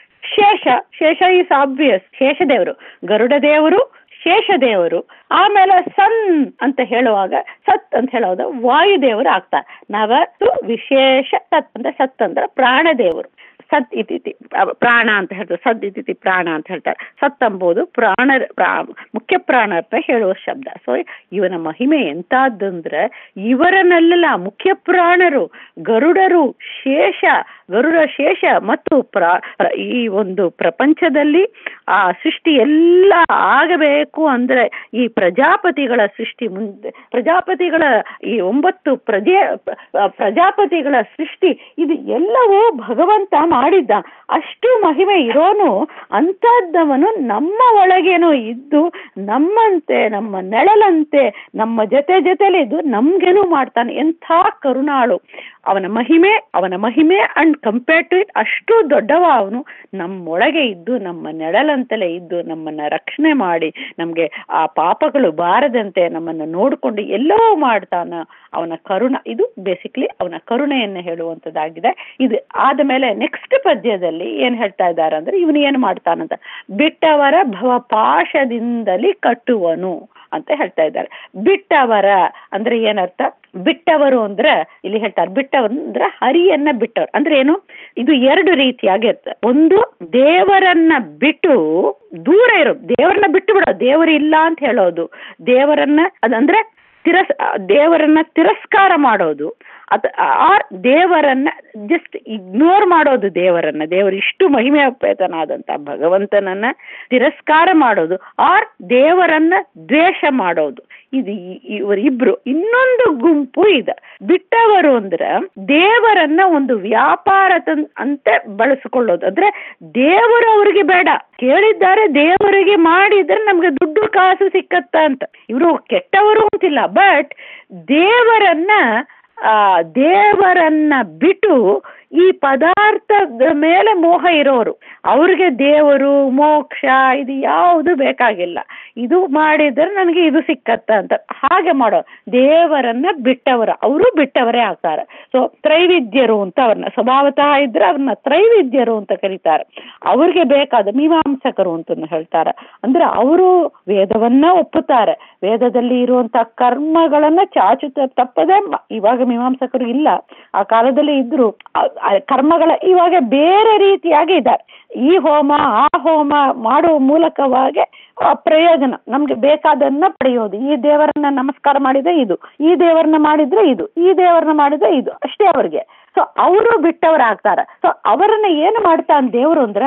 A: ಶೇಷ ಶೇಷ ಈಸ್ ಆಬ್ವಿಯಸ್ ಶೇಷದೇವರು ಗರುಡ ದೇವರು ಶೇಷದೇವರು ಆಮೇಲೆ ಸನ್ ಅಂತ ಹೇಳುವಾಗ ಸತ್ ಅಂತ ಹೇಳೋದು ವಾಯುದೇವರು ಆಗ್ತಾರೆ ನವತ್ತು ವಿಶೇಷ ಸತ್ ಅಂದ್ರೆ ಸತ್ ಅಂದ್ರೆ ಪ್ರಾಣದೇವರು ಸತ್ ಇತಿಥಿ ಪ್ರಾಣ ಅಂತ ಹೇಳ್ತಾರೆ ಸದ್ ಇತಿಥಿ ಪ್ರಾಣ ಅಂತ ಹೇಳ್ತಾರೆ ಸತ್ ಎಂಬುದು ಪ್ರಾಣ ಪ್ರಾ- ಮುಖ್ಯ ಪ್ರಾಣ ಅಂತ ಹೇಳುವ ಶಬ್ದ ಸೊ ಇವನ ಮಹಿಮೆ ಎಂತಾದಂದ್ರೆ ಇವರನ್ನೆಲ್ಲ ಮುಖ್ಯ ಪ್ರಾಣರು ಗರುಡರು ಶೇಷ ಗರುಡ ಶೇಷ ಮತ್ತು ಪ್ರ ಪ್ರ- ಈ ಒಂದು ಪ್ರಪಂಚದಲ್ಲಿ ಆ ಸೃಷ್ಟಿ ಎಲ್ಲ ಆಗಬೇಕು ಅಂದ್ರೆ ಈ ಪ್ರಜಾಪತಿಗಳ ಸೃಷ್ಟಿ ಮುಂದೆ ಪ್ರಜಾಪತಿಗಳ ಈ ಒಂಬತ್ತು ಪ್ರಜೆ ಪ್ರ- ಪ್ರಜಾಪತಿಗಳ ಸೃಷ್ಟಿ ಇದು ಎಲ್ಲವೂ ಭಗವಂತ ಮಾಡಿದ್ದ ಅಷ್ಟು ಮಹಿಮೆ ಇರೋನು ಅಂಥದ್ದವನು ನಮ್ಮ ಒಳಗೇನೋ ಇದ್ದು ನಮ್ಮಂತೆ ನಮ್ಮ ನೆಳಲಂತೆ ನಮ್ಮ ಜೊತೆ ಜೊತೆಲಿದ್ದು ನಮ್ಗೇನು ಮಾಡ್ತಾನೆ ಎಂಥ ಕರುಣಾಳು ಅವನ ಮಹಿಮೆ ಅವನ ಮಹಿಮೆ ಅಂಡ್ ಕಂಪೇರ್ ಟು ಇಟ್ ಅಷ್ಟು ದೊಡ್ಡವ ಅವನು ನಮ್ಮೊಳಗೆ ಇದ್ದು ನಮ್ಮ ನೆಳಲಂತಲೇ ಇದ್ದು ನಮ್ಮನ್ನ ರಕ್ಷಣೆ ಮಾಡಿ ನಮಗೆ ಆ ಪಾಪಗಳು ಬಾರದಂತೆ ನಮ್ಮನ್ನು ನೋಡಿಕೊಂಡು ಎಲ್ಲವೂ ಮಾಡ್ತಾನ ಅವನ ಕರುಣ ಇದು ಬೇಸಿಕ್ಲಿ ಅವನ ಕರುಣೆಯನ್ನು ಹೇಳುವಂಥದ್ದಾಗಿದೆ ಇದು ಆದ ಮೇಲೆ ನೆಕ್ಸ್ಟ್ ಪದ್ಯದಲ್ಲಿ ಏನ್ ಹೇಳ್ತಾ ಇದ್ದಾರೆ ಅಂದ್ರೆ ಇವನು ಏನು ಮಾಡ್ತಾನಂತ ಬಿಟ್ಟವರ ಭವಪಾಶದಿಂದಲಿ ಕಟ್ಟುವನು ಅಂತ ಹೇಳ್ತಾ ಇದ್ದಾರೆ ಬಿಟ್ಟವರ ಅಂದ್ರೆ ಏನರ್ಥ ಬಿಟ್ಟವರು ಅಂದ್ರೆ ಇಲ್ಲಿ ಹೇಳ್ತಾರೆ ಬಿಟ್ಟವರು ಅಂದ್ರೆ ಹರಿಯನ್ನ ಬಿಟ್ಟವರು ಅಂದ್ರೆ ಏನು ಇದು ಎರಡು ರೀತಿಯಾಗಿರ್ತದೆ ಒಂದು ದೇವರನ್ನ ಬಿಟ್ಟು ದೂರ ಇರೋ ದೇವರನ್ನ ಬಿಟ್ಟು ಬಿಡೋದು ದೇವರು ಇಲ್ಲ ಅಂತ ಹೇಳೋದು ದೇವರನ್ನ ಅದಂದ್ರೆ ತಿರಸ್ ದೇವರನ್ನ ತಿರಸ್ಕಾರ ಮಾಡೋದು ಅದ ಆರ್ ದೇವರನ್ನ ಜಸ್ಟ್ ಇಗ್ನೋರ್ ಮಾಡೋದು ದೇವರನ್ನ ದೇವರು ಇಷ್ಟು ಮಹಿಮೆ ಅಪೇತನಾದಂತ ಭಗವಂತನನ್ನ ತಿರಸ್ಕಾರ ಮಾಡೋದು ಆರ್ ದೇವರನ್ನ ದ್ವೇಷ ಮಾಡೋದು ಇದು ಈ- ಇವರಿಬ್ರು ಇನ್ನೊಂದು ಗುಂಪು ಇದೆ ಬಿಟ್ಟವರು ಅಂದ್ರೆ ದೇವರನ್ನ ಒಂದು ವ್ಯಾಪಾರ ತನ್- ಅಂತೆ ಬಳಸಿಕೊಳ್ಳೋದು ಅಂದ್ರೆ ದೇವರು ಅವರಿಗೆ ಬೇಡ ಕೇಳಿದ್ದಾರೆ ದೇವರಿಗೆ ಮಾಡಿದ್ರೆ ನಮ್ಗೆ ದುಡ್ಡು ಕಾಸು ಸಿಕ್ಕತ್ತ ಅಂತ ಇವರು ಕೆಟ್ಟವರು ಅಂತಿಲ್ಲ ಬಟ್ ದೇವರನ್ನ ಆ ದೇವರನ್ನ ಬಿಟ್ಟು ಈ ಪದಾರ್ಥದ ಮೇಲೆ ಮೋಹ ಇರೋರು ಅವ್ರಿಗೆ ದೇವರು ಮೋಕ್ಷ ಇದು ಯಾವುದು ಬೇಕಾಗಿಲ್ಲ ಇದು ಮಾಡಿದ್ರೆ ನನಗೆ ಇದು ಸಿಕ್ಕತ್ತ ಅಂತ ಹಾಗೆ ಮಾಡೋ ದೇವರನ್ನ ಬಿಟ್ಟವರು ಅವರು ಬಿಟ್ಟವರೇ ಆಗ್ತಾರೆ ಸೊ ತ್ರೈವಿದ್ಯರು ಅಂತ ಅವ್ರನ್ನ ಸ್ವಭಾವತಃ ಇದ್ರೆ ಅವ್ರನ್ನ ತ್ರೈವಿದ್ಯರು ಅಂತ ಕರೀತಾರೆ ಅವ್ರಿಗೆ ಬೇಕಾದ ಮೀಮಾಂಸಕರು ಅಂತ ಹೇಳ್ತಾರೆ ಅಂದ್ರೆ ಅವರು ವೇದವನ್ನ ಒಪ್ಪುತ್ತಾರೆ ವೇದದಲ್ಲಿ ಇರುವಂತ ಕರ್ಮಗಳನ್ನ ಚಾಚು ತಪ್ಪದೆ ಮ- ಇವಾಗ ಮೀಮಾಂಸಕರು ಇಲ್ಲ ಆ ಕಾಲದಲ್ಲಿ ಇದ್ರು ಆ- ಆ ಕರ್ಮಗಳ ಇವಾಗ ಬೇರೆ ರೀತಿಯಾಗಿ ಇದ್ದಾರೆ ಈ ಹೋಮ ಆ ಹೋಮ ಮಾಡುವ ಮೂಲಕವಾಗಿ ಆ ಪ್ರಯೋಜನ ನಮ್ಗೆ ಬೇಕಾದನ್ನ ಪಡೆಯೋದು ಈ ದೇವರನ್ನ ನಮಸ್ಕಾರ ಮಾಡಿದ್ರೆ ಇದು ಈ ದೇವರನ್ನ ಮಾಡಿದ್ರೆ ಇದು ಈ ದೇವರನ್ನ ಮಾಡಿದ್ರೆ ಇದು ಅಷ್ಟೇ ಅವ್ರಿಗೆ ಸೊ ಅವರು ಬಿಟ್ಟವರಾಗ್ತಾರೆ ಸೊ ಅವರನ್ನ ಏನು ಮಾಡ್ತಾನೆ ದೇವರು ಅಂದ್ರ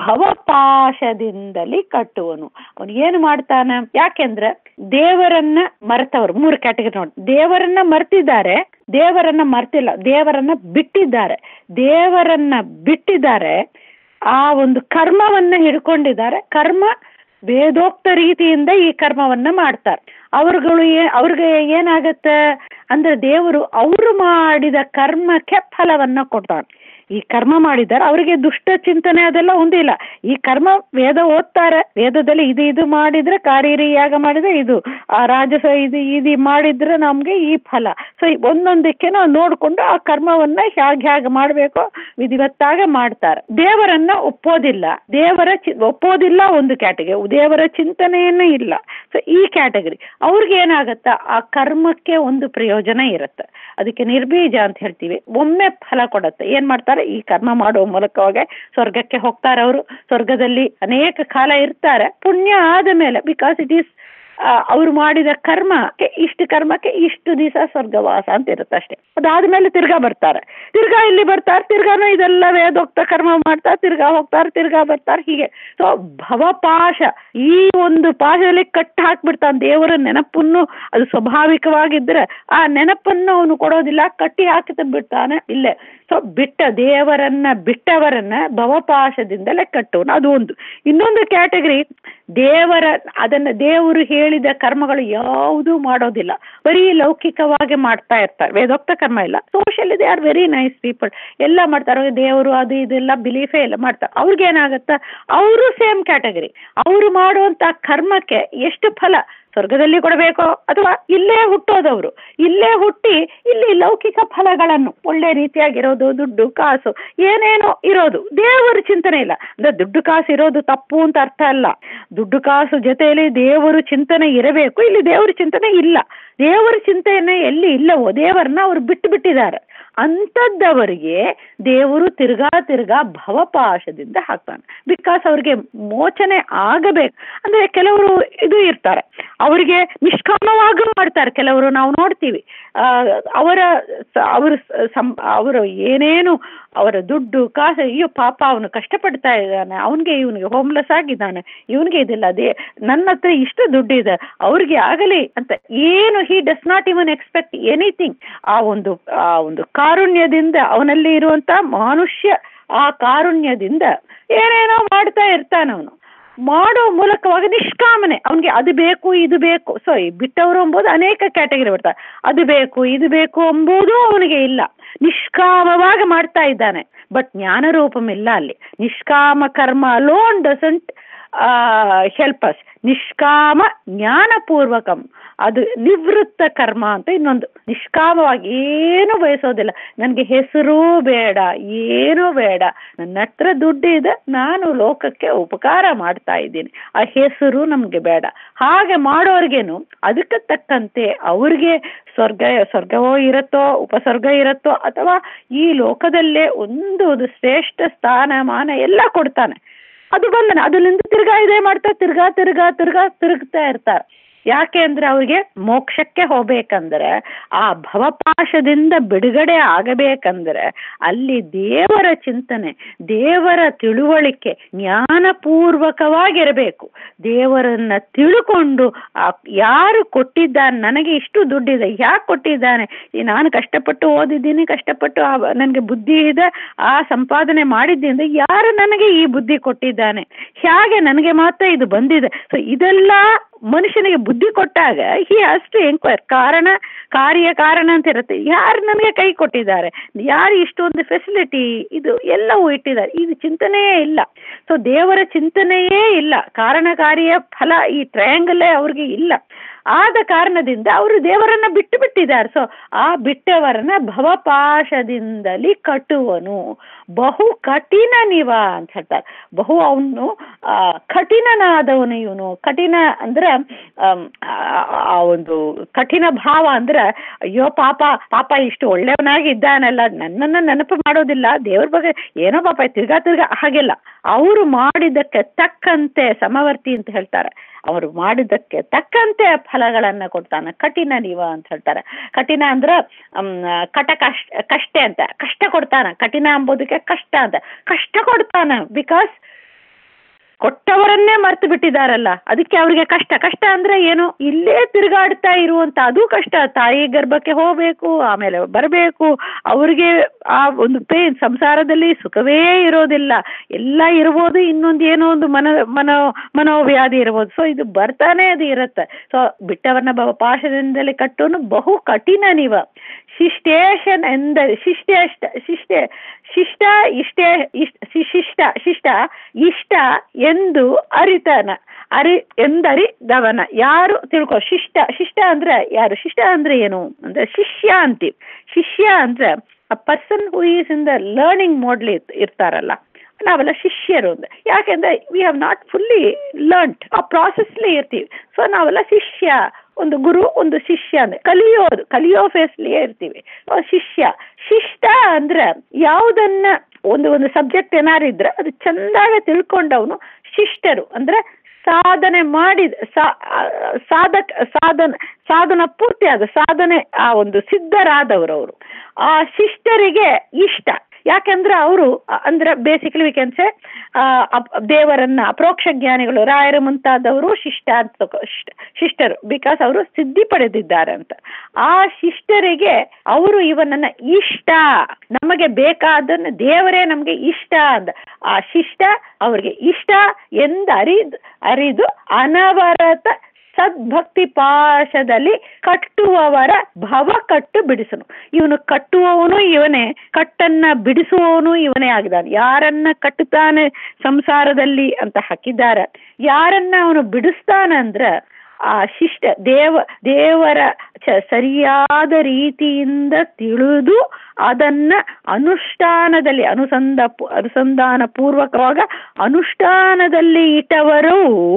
A: ಭವಪಾಶದಿಂದಲಿ ಕಟ್ಟುವನು ಅವನು ಏನು ಮಾಡ್ತಾನ ಯಾಕೆಂದ್ರೆ ದೇವರನ್ನ ಮರೆತವರು ಮೂರು ಕ್ಯಾಟಗರಿ ನೋಡಿ ದೇವರನ್ನ ಮರ್ತಿದ್ದಾರೆ ದೇವರನ್ನ ಮರ್ತಿಲ್ಲ ದೇವರನ್ನ ಬಿಟ್ಟಿದ್ದಾರೆ ದೇವರನ್ನ ಬಿಟ್ಟಿದ್ದಾರೆ ಆ ಒಂದು ಕರ್ಮವನ್ನ ಹಿಡ್ಕೊಂಡಿದ್ದಾರೆ ಕರ್ಮ ವೇದೋಕ್ತ ರೀತಿಯಿಂದ ಈ ಕರ್ಮವನ್ನ ಮಾಡ್ತಾರೆ ಅವ್ರುಗಳು ಏ ಅವ್ರಿಗೆ ಏನಾಗತ್ತೆ ಅಂದ್ರೆ ದೇವರು ಅವರು ಮಾಡಿದ ಕರ್ಮಕ್ಕೆ ಫಲವನ್ನ ಕೊಡ್ತಾನೆ ಈ ಕರ್ಮ ಮಾಡಿದ್ದಾರೆ ಅವರಿಗೆ ದುಷ್ಟ ಚಿಂತನೆ ಅದೆಲ್ಲ ಒಂದಿಲ್ಲ ಈ ಕರ್ಮ ವೇದ ಓದ್ತಾರೆ ವೇದದಲ್ಲಿ ಇದು ಇದು ಮಾಡಿದ್ರೆ ಕಾರೀರಿ ಯಾಗ ಮಾಡಿದ್ರೆ ಇದು ಆ ರಾಜಸ ಇದು ಇದು ಮಾಡಿದ್ರೆ ನಮ್ಗೆ ಈ ಫಲ ಸೊ ಒಂದೊಂದಕ್ಕೆ ನಾವು ನೋಡ್ಕೊಂಡು ಆ ಕರ್ಮವನ್ನ ಹೇಗೆ ಹೇಗೆ ಮಾಡಬೇಕು ವಿಧಿವತ್ತಾಗ ಮಾಡ್ತಾರೆ ದೇವರನ್ನ ಒಪ್ಪೋದಿಲ್ಲ ದೇವರ ಚಿ ಒಪ್ಪೋದಿಲ್ಲ ಒಂದು ಕ್ಯಾಟಗರಿ ದೇವರ ಚಿಂತನೆಯನ್ನ ಇಲ್ಲ ಸೊ ಈ ಕ್ಯಾಟಗರಿ ಅವ್ರಿಗೆ ಏನಾಗತ್ತ ಆ ಕರ್ಮಕ್ಕೆ ಒಂದು ಪ್ರಯೋಜನ ಇರುತ್ತೆ ಅದಕ್ಕೆ ನಿರ್ಬೀಜ ಅಂತ ಹೇಳ್ತೀವಿ ಒಮ್ಮೆ ಫಲ ಕೊಡುತ್ತೆ ಏನ್ ಮಾಡ್ತಾರೆ ಈ ಕರ್ಮ ಮಾಡುವ ಮೂಲಕವಾಗಿ ಸ್ವರ್ಗಕ್ಕೆ ಹೋಗ್ತಾರೆ ಅವರು ಸ್ವರ್ಗದಲ್ಲಿ ಅನೇಕ ಕಾಲ ಇರ್ತಾರೆ ಪುಣ್ಯ ಆದ ಮೇಲೆ ಬಿಕಾಸ್ ಇಟ್ ಈಸ್ ಅವ್ರು ಮಾಡಿದ ಕರ್ಮಕ್ಕೆ ಇಷ್ಟು ಕರ್ಮಕ್ಕೆ ಇಷ್ಟು ದಿವಸ ಸ್ವರ್ಗವಾಸ ಅಂತ ಇರುತ್ತೆ ಅಷ್ಟೇ ಅದಾದ್ಮೇಲೆ ತಿರ್ಗಾ ಬರ್ತಾರೆ ತಿರ್ಗಾ ಇಲ್ಲಿ ಬರ್ತಾರೆ ತಿರ್ಗಾನು ಇದೆಲ್ಲ ವೇದೋಕ್ತ ಕರ್ಮ ಮಾಡ್ತಾರೆ ತಿರ್ಗಾ ಹೋಗ್ತಾರೆ ತಿರ್ಗಾ ಬರ್ತಾರೆ ಹೀಗೆ ಸೊ ಭವಪಾಶ ಈ ಒಂದು ಪಾಶದಲ್ಲಿ ಕಟ್ಟಿ ಹಾಕ್ಬಿಡ್ತಾನೆ ದೇವರ ನೆನಪನ್ನು ಅದು ಸ್ವಾಭಾವಿಕವಾಗಿದ್ರೆ ಆ ನೆನಪನ್ನು ಅವನು ಕೊಡೋದಿಲ್ಲ ಕಟ್ಟಿ ಹಾಕಿ ಬಿಡ್ತಾನೆ ಇಲ್ಲೇ ಸೊ ಬಿಟ್ಟ ದೇವರನ್ನ ಬಿಟ್ಟವರನ್ನ ಭವಪಾಶದಿಂದಲೇ ಕಟ್ಟುವನು ಅದು ಒಂದು ಇನ್ನೊಂದು ಕ್ಯಾಟಗರಿ ದೇವರ ಅದನ್ನ ದೇವರು ಹೇಳಿದ ಕರ್ಮಗಳು ಯಾವುದೂ ಮಾಡೋದಿಲ್ಲ ಬರೀ ಲೌಕಿಕವಾಗಿ ಮಾಡ್ತಾ ಇರ್ತಾರೆ ವೇದೋಕ್ತ ಕರ್ಮ ಇಲ್ಲ social they are very nice people ಎಲ್ಲ ಮಾಡ್ತಾರೆ ದೇವರು ಅದು ಇದೆಲ್ಲ ಬಿಲೀಫೇ ಎಲ್ಲ ಮಾಡ್ತಾರೆ ಅವ್ರಿಗೆ ಏನಾಗತ್ತ ಅವರು ಸೇಮ್ ಕ್ಯಾಟಗರಿ ಅವರು ಮಾಡುವಂತ ಕರ್ಮಕ್ಕೆ ಎಷ್ಟು ಫಲ ಸ್ವರ್ಗದಲ್ಲಿ ಕೊಡಬೇಕೋ ಅಥವಾ ಇಲ್ಲೇ ಹುಟ್ಟೋದವರು ಇಲ್ಲೇ ಹುಟ್ಟಿ ಇಲ್ಲಿ ಲೌಕಿಕ ಫಲಗಳನ್ನು ಒಳ್ಳೆ ರೀತಿಯಾಗಿರೋದು ದುಡ್ಡು ಕಾಸು ಏನೇನೋ ಇರೋದು ದೇವರ ಚಿಂತನೆ ಇಲ್ಲ ಅಂದ್ರೆ ದುಡ್ಡು ಕಾಸು ಇರೋದು ತಪ್ಪು ಅಂತ ಅರ್ಥ ಅಲ್ಲ ದುಡ್ಡು ಕಾಸು ಜೊತೆಯಲ್ಲಿ ದೇವರು ಚಿಂತನೆ ಇರಬೇಕು ಇಲ್ಲಿ ದೇವರ ಚಿಂತನೆ ಇಲ್ಲ ದೇವರ ಚಿಂತನೆ ಎಲ್ಲಿ ಇಲ್ಲವೋ ದೇವರನ್ನ ಅವರು ಬಿಟ್ಟು ಬಿಟ್ಟಿದ್ದಾರೆ ಅಂಥದ್ದವರಿಗೆ ದೇವರು ತಿರ್ಗಾ ತಿರ್ಗಾ ಭವಪಾಶದಿಂದ ಹಾಕ್ತಾನೆ ಬಿಕಾಸ್ ಅವ್ರಿಗೆ ಮೋಚನೆ ಆಗಬೇಕು ಅಂದ್ರೆ ಕೆಲವರು ಇದು ಇರ್ತಾರೆ ಅವರಿಗೆ ನಿಷ್ಕಾಮವಾಗೂ ಮಾಡ್ತಾರೆ ಕೆಲವರು ನಾವು ನೋಡ್ತೀವಿ ಅವರ ಅವರು ಸಂ ಅವರು ಏನೇನು ಅವರ ದುಡ್ಡು ಕಾಸು ಅಯ್ಯೋ ಪಾಪ ಅವನು ಕಷ್ಟಪಡ್ತಾ ಇದ್ದಾನೆ ಅವನಿಗೆ ಇವನಿಗೆ ಹೋಮ್ಲೆಸ್ ಆಗಿದ್ದಾನೆ ಇವನಿಗೆ ಇದಿಲ್ಲ ಅದೇ ನನ್ನ ಹತ್ರ ಇಷ್ಟು ದುಡ್ಡಿದೆ ಅವ್ರಿಗೆ ಆಗಲಿ ಅಂತ ಏನು he does not even expect anything ಆ ಒಂದು ಆ ಒಂದು ಕಾರುಣ್ಯದಿಂದ ಅವನಲ್ಲಿ ಇರುವಂತ ಮನುಷ್ಯ ಆ ಕಾರುಣ್ಯದಿಂದ ಏನೇನೋ ಮಾಡ್ತಾ ಇರ್ತಾನೆ ಅವನು ಮಾಡೋ ಮೂಲಕವಾಗಿ ನಿಷ್ಕಾಮನೆ ಅವನಿಗೆ ಅದು ಬೇಕು ಇದು ಬೇಕು ಸೊ ಈ ಬಿಟ್ಟವರು ಎಂಬುದು ಅನೇಕ ಕ್ಯಾಟಗರಿ ಬರ್ತಾರೆ ಅದು ಬೇಕು ಇದು ಬೇಕು ಎಂಬುದು ಅವನಿಗೆ ಇಲ್ಲ ನಿಷ್ಕಾಮವಾಗಿ ಮಾಡ್ತಾ ಇದ್ದಾನೆ ಬಟ್ ಜ್ಞಾನರೂಪಂ ಇಲ್ಲ ಅಲ್ಲಿ ನಿಷ್ಕಾಮ ಕರ್ಮ ಅಲೋನ್ ಡಸಂಟ್ ಹೆಲ್ಪ್ ಅಸ್ ನಿಷ್ಕಾಮ ಜ್ಞಾನಪೂರ್ವಕಂ ಅದು ನಿವೃತ್ತ ಕರ್ಮ ಅಂತ ಇನ್ನೊಂದು ನಿಷ್ಕಾಮವಾಗಿ ಏನೂ ಬಯಸೋದಿಲ್ಲ ನನಗೆ ಹೆಸರೂ ಬೇಡ ಏನೂ ಬೇಡ ನನ್ನ ಹತ್ರ ದುಡ್ಡಿದೆ ನಾನು ಲೋಕಕ್ಕೆ ಉಪಕಾರ ಮಾಡ್ತಾ ಇದ್ದೀನಿ ಆ ಹೆಸರು ನಮಗೆ ಬೇಡ ಹಾಗೆ ಮಾಡೋರ್ಗೇನು ಅದಕ್ಕೆ ತಕ್ಕಂತೆ ಅವ್ರಿಗೆ ಸ್ವರ್ಗ ಸ್ವರ್ಗವೋ ಇರುತ್ತೋ ಉಪಸರ್ಗ ಇರುತ್ತೋ ಅಥವಾ ಈ ಲೋಕದಲ್ಲೇ ಒಂದು ಒಂದು ಶ್ರೇಷ್ಠ ಸ್ಥಾನಮಾನ ಎಲ್ಲ ಕೊಡ್ತಾನೆ ಅದು ಬಂದನೆ ಅದರಿಂದ ತಿರ್ಗಾ ಇದೇ ಮಾಡ್ತಾ ತಿರ್ಗಾ ತಿರ್ಗಾ ತಿರ್ಗಾ ತಿರುಗ್ತಾ ಇರ್ತಾರೆ ಯಾಕೆ ಅಂದ್ರೆ ಅವ್ರಿಗೆ ಮೋಕ್ಷಕ್ಕೆ ಹೋಗ್ಬೇಕಂದ್ರೆ ಆ ಭವಪಾಶದಿಂದ ಬಿಡುಗಡೆ ಆಗಬೇಕಂದ್ರೆ ಅಲ್ಲಿ ದೇವರ ಚಿಂತನೆ ದೇವರ ತಿಳುವಳಿಕೆ ಜ್ಞಾನಪೂರ್ವಕವಾಗಿರಬೇಕು ದೇವರನ್ನ ತಿಳ್ಕೊಂಡು ಯಾರು ಕೊಟ್ಟಿದ್ದಾನೆ ನನಗೆ ಇಷ್ಟು ದುಡ್ಡಿದೆ ಯಾಕೆ ಕೊಟ್ಟಿದ್ದಾನೆ ಈ ನಾನು ಕಷ್ಟಪಟ್ಟು ಓದಿದ್ದೀನಿ ಕಷ್ಟಪಟ್ಟು ನನಗೆ ಬುದ್ಧಿ ಇದೆ ಆ ಸಂಪಾದನೆ ಮಾಡಿದ್ದರಿಂದ ಯಾರು ನನಗೆ ಈ ಬುದ್ಧಿ ಕೊಟ್ಟಿದ್ದಾನೆ ಹೇಗೆ ನನಗೆ ಮಾತ್ರ ಇದು ಬಂದಿದೆ ಸೊ ಇದೆಲ್ಲ ಮನುಷ್ಯನಿಗೆ ಬುದ್ಧಿ ಕೊಟ್ಟಾಗ ಹಿ ಅಷ್ಟು ಎಂಕ್ವೈರ್ ಕಾರಣ ಕಾರ್ಯ ಕಾರಣ ಅಂತ ಇರುತ್ತೆ ಯಾರು ನನಗೆ ಕೈ ಕೊಟ್ಟಿದ್ದಾರೆ ಯಾರು ಇಷ್ಟೊಂದು ಫೆಸಿಲಿಟಿ ಇದು ಎಲ್ಲವೂ ಇಟ್ಟಿದ್ದಾರೆ ಇದು ಚಿಂತನೆಯೇ ಇಲ್ಲ ಸೊ ದೇವರ ಚಿಂತನೆಯೇ ಇಲ್ಲ ಕಾರಣ ಕಾರ್ಯ ಫಲ ಈ ಟ್ರಯಾಂಗಲೇ ಅವ್ರಿಗೆ ಇಲ್ಲ ಆದ ಕಾರಣದಿಂದ ಅವರು ದೇವರನ್ನ ಬಿಟ್ಟು ಬಿಟ್ಟಿದ್ದಾರೆ ಸೊ ಆ ಬಿಟ್ಟವರನ್ನ ಭವಪಾಶದಿಂದಲೇ ಕಟ್ಟುವನು ಬಹು ಕಠಿಣ ನಿವ ಅಂತ ಹೇಳ್ತಾರೆ ಬಹು ಅವನು ಕಠಿಣನಾದವನು ಇವನು ಕಠಿಣ ಅಂದ್ರೆ ಆ ಒಂದು ಕಠಿಣ ಭಾವ ಅಂದ್ರೆ ಅಯ್ಯೋ ಪಾಪ ಪಾಪ ಇಷ್ಟು ಒಳ್ಳೆಯವನಾಗಿ ಇದ್ದಾನಲ್ಲ ನನ್ನನ್ನು ನೆನಪು ಮಾಡೋದಿಲ್ಲ ದೇವ್ರ ಬಗ್ಗೆ ಏನೋ ಪಾಪ ತಿರ್ಗಾ ತಿರ್ಗಾ ಹಾಗೆಲ್ಲ ಅವರು ಮಾಡಿದ್ದಕ್ಕೆ ತಕ್ಕಂತೆ ಸಮವರ್ತಿ ಅಂತ ಹೇಳ್ತಾರೆ ಅವರು ಮಾಡಿದ್ದಕ್ಕೆ ತಕ್ಕಂತೆ ಫಲಗಳನ್ನು ಕೊಡ್ತಾನೆ ಕಠಿಣ ನೀವ ಅಂತ ಹೇಳ್ತಾರೆ ಕಠಿಣ ಅಂದ್ರೆ ಕಟ ಕಷ್ಟ ಕಷ್ಟ ಅಂತ ಕಷ್ಟ ಕೊಡ್ತಾನೆ ಕಠಿಣ ಅಂಬೋದಕ್ಕೆ ಕಷ್ಟ ಅಂತ ಕಷ್ಟ ಕೊಡ್ತಾನೆ ಬಿಕಾಸ್ ಕೊಟ್ಟವರನ್ನೇ ಮರ್ತು ಬಿಟ್ಟಿದಾರಲ್ಲ ಅದಕ್ಕೆ ಅವ್ರಿಗೆ ಕಷ್ಟ ಕಷ್ಟ ಅಂದ್ರೆ ಏನು ಇಲ್ಲೇ ತಿರುಗಾಡ್ತಾ ಇರುವಂತ ಅದು ಕಷ್ಟ ತಾಯಿ ಗರ್ಭಕ್ಕೆ ಹೋಗ್ಬೇಕು ಆಮೇಲೆ ಬರಬೇಕು ಅವ್ರಿಗೆ ಆ ಒಂದು ಪೇನ್ ಸಂಸಾರದಲ್ಲಿ ಸುಖವೇ ಇರೋದಿಲ್ಲ ಎಲ್ಲ ಇರ್ಬೋದು ಇನ್ನೊಂದು ಏನೋ ಒಂದು ಮನ ಮನೋ ಮನೋವ್ಯಾಧಿ ಇರ್ಬೋದು ಸೊ ಇದು ಬರ್ತಾನೆ ಅದು ಇರುತ್ತೆ ಸೊ ಬಿಟ್ಟವರನ್ನ ಪಾಶದಿಂದಲೇ ಕಟ್ಟೋನು ಬಹು ಕಠಿಣ ನೀವ ಶಿಷ್ಟೇಶನ್ ಎಂದರೆ ಶಿಷ್ಟೇಷ್ಟ ಶಿಷ್ಟೇ ಶಿಷ್ಟ ಇಷ್ಟೇ ಇಷ್ಟ ಶಿಷ್ಟ ಶಿಷ್ಟ ಇಷ್ಟ ಎಂದು ಅರಿತನ ಅರಿ ಎಂದರಿದವನ ಯಾರು ತಿಳ್ಕೊ ಶಿಷ್ಟ ಶಿಷ್ಟ ಅಂದ್ರೆ ಯಾರು ಶಿಷ್ಟ ಅಂದ್ರೆ ಏನು ಅಂದ್ರೆ ಶಿಷ್ಯ ಅಂತೀವಿ ಶಿಷ್ಯ ಅಂದ್ರೆ a person who is in the learning ಮೋಡ್ಲಿ ಇರ್ತಾರಲ್ಲ ನಾವೆಲ್ಲ ಶಿಷ್ಯರು ಅಂದ್ರೆ ಯಾಕೆಂದ್ರೆ we have not fully learned ಆ ಪ್ರಾಸೆಸ್ಲೇ ಇರ್ತೀವಿ ಸೊ ನಾವೆಲ್ಲ ಶಿಷ್ಯ ಒಂದು ಗುರು ಒಂದು ಶಿಷ್ಯ ಅಂದ್ರೆ ಕಲಿಯೋದು ಕಲಿಯೋ ಫೇಸ್ಲಿಯೇ ಇರ್ತೀವಿ ಶಿಷ್ಯ ಶಿಷ್ಟ ಅಂದ್ರೆ ಯಾವುದನ್ನ ಒಂದು ಒಂದು ಸಬ್ಜೆಕ್ಟ್ ಏನಾರು ಇದ್ರೆ ಅದು ಚಂದಾಗ ತಿಳ್ಕೊಂಡವನು ಶಿಷ್ಟರು ಅಂದ್ರೆ ಸಾಧನೆ ಮಾಡಿದ ಸಾಧಕ ಸಾಧನ ಸಾಧನ ಪೂರ್ತಿ ಆದ ಸಾಧನೆ ಆ ಒಂದು ಸಿದ್ಧರಾದವರು ಅವರು ಆ ಶಿಷ್ಟರಿಗೆ ಇಷ್ಟ ಯಾಕಂದ್ರೆ ಅವರು ಅಂದ್ರೆ ಬೇಸಿಕಲಿ ವಿ ಕ್ಯಾನ್ ಸೆ ದೇವರನ್ನ ಅಪ್ರೋಕ್ಷ ಜ್ಞಾನಿಗಳು ರಾಯರ ಮುಂತಾದವರು ಶಿಷ್ಟ ಅಂತ ಶಿಷ್ಟರು ಬಿಕಾಸ್ ಅವರು ಸಿದ್ಧಿ ಪಡೆದಿದ್ದಾರೆ ಅಂತ ಆ ಶಿಷ್ಟರಿಗೆ ಅವರು ಇವನನ್ನ ಇಷ್ಟ ನಮಗೆ ಬೇಕಾದನ್ನು ದೇವರೇ ನಮಗೆ ಇಷ್ಟ ಅಂದ ಆ ಶಿಷ್ಟ ಅವರಿಗೆ ಇಷ್ಟ ಎಂದು ಅರಿದು ಅರಿದು ಅನವರತ ಸದ್ಭಕ್ತಿ ಪಾಶದಲ್ಲಿ ಕಟ್ಟುವವರ ಭವ ಕಟ್ಟು ಬಿಡಿಸನು ಇವನು ಕಟ್ಟುವವನು ಇವನೇ ಕಟ್ಟನ್ನ ಬಿಡಿಸುವವನು ಇವನೇ ಆಗಿದ್ದಾನೆ ಯಾರನ್ನ ಕಟ್ಟುತ್ತಾನೆ ಸಂಸಾರದಲ್ಲಿ ಅಂತ ಹಾಕಿದ್ದಾರೆ ಯಾರನ್ನ ಅವನು ಬಿಡಿಸ್ತಾನೆ ಅಂದ್ರೆ ಆ ಶಿಷ್ಟ ದೇವ ದೇವರ ಚ ಸರಿಯಾದ ರೀತಿಯಿಂದ ತಿಳಿದು ಅದನ್ನ ಅನುಷ್ಠಾನದಲ್ಲಿ ಅನುಸಂಧ ಅನುಸಂಧಾನ ಪೂರ್ವಕವಾಗ ಅನುಷ್ಠಾನದಲ್ಲಿ ಇಟ್ಟವರು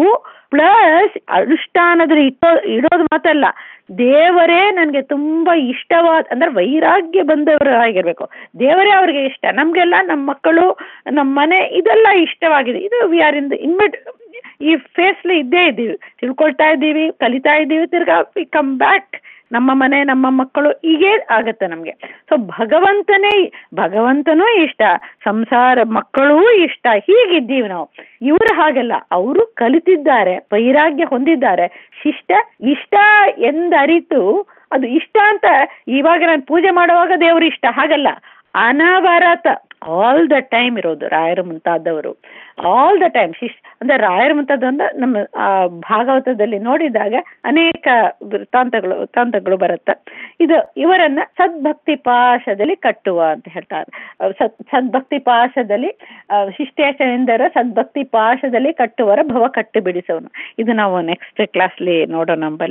A: ಪ್ಲಸ್ ಅನುಷ್ಠಾನದಲ್ಲಿ ಇಟ್ಟೋ ಇಡೋದು ಮಾತಲ್ಲ ದೇವರೇ ನನಗೆ ತುಂಬ ಇಷ್ಟವಾದ ಅಂದ್ರೆ ವೈರಾಗ್ಯ ಬಂದವರು ಆಗಿರ್ಬೇಕು ದೇವರೇ ಅವ್ರಿಗೆ ಇಷ್ಟ ನಮಗೆಲ್ಲ ನಮ್ಮ ಮಕ್ಕಳು ನಮ್ಮ ಮನೆ ಇದೆಲ್ಲ ಇಷ್ಟವಾಗಿದೆ ಇದು we are in the inmate ಈ ಫೇಸ್ಲಿ ಇದ್ದೇ ಇದ್ದೀವಿ ತಿಳ್ಕೊಳ್ತಾ ಇದ್ದೀವಿ ಕಲಿತಾ ಇದ್ದೀವಿ ತಿರ್ಗಾ ವಿ ಕಮ್ ಬ್ಯಾಕ್ ನಮ್ಮ ಮನೆ ನಮ್ಮ ಮಕ್ಕಳು ಹೀಗೇ ಆಗತ್ತೆ ನಮಗೆ ಸೊ ಭಗವಂತನೇ ಭಗವಂತನೂ ಇಷ್ಟ ಸಂಸಾರ ಮಕ್ಕಳೂ ಇಷ್ಟ ಹೀಗಿದ್ದೀವಿ ನಾವು ಇವರು ಹಾಗಲ್ಲ ಅವರು ಕಲಿತಿದ್ದಾರೆ ವೈರಾಗ್ಯ ಹೊಂದಿದ್ದಾರೆ ಶಿಷ್ಟ ಇಷ್ಟ ಎಂದರಿತು ಅದು ಇಷ್ಟ ಅಂತ ಇವಾಗ ನಾನು ಪೂಜೆ ಮಾಡುವಾಗ ದೇವರು ಇಷ್ಟ ಹಾಗಲ್ಲ ಅನವರತ ಆಲ್ ದ ಟೈಮ್ ಇರೋದು ರಾಯರು ಮುಂತಾದವರು ಆಲ್ ದ ಟೈಮ್ ಶಿಶ್ ಅಂದ್ರೆ ರಾಯರು ಮುಂತಾದ ನಮ್ಮ ಭಾಗವತದಲ್ಲಿ ನೋಡಿದಾಗ ಅನೇಕ ವೃತ್ತಾಂತಗಳು ವೃತ್ತಾಂತಗಳು ಬರುತ್ತೆ ಇದು ಇವರನ್ನ ಸದ್ಭಕ್ತಿ ಪಾಶದಲ್ಲಿ ಕಟ್ಟುವ ಅಂತ ಹೇಳ್ತಾರೆ ಸದ್ ಸದ್ಭಕ್ತಿ ಪಾಶದಲ್ಲಿ ಶಿಷ್ಟೇಶನೆಂದರ ಸದ್ಭಕ್ತಿ ಪಾಶದಲ್ಲಿ ಕಟ್ಟುವರ ಭವ ಕಟ್ಟು ಬಿಡಿಸೋನು ಇದು ನಾವು ನೆಕ್ಸ್ಟ್ ಕ್ಲಾಸ್ಲಿ ನೋಡೋಣ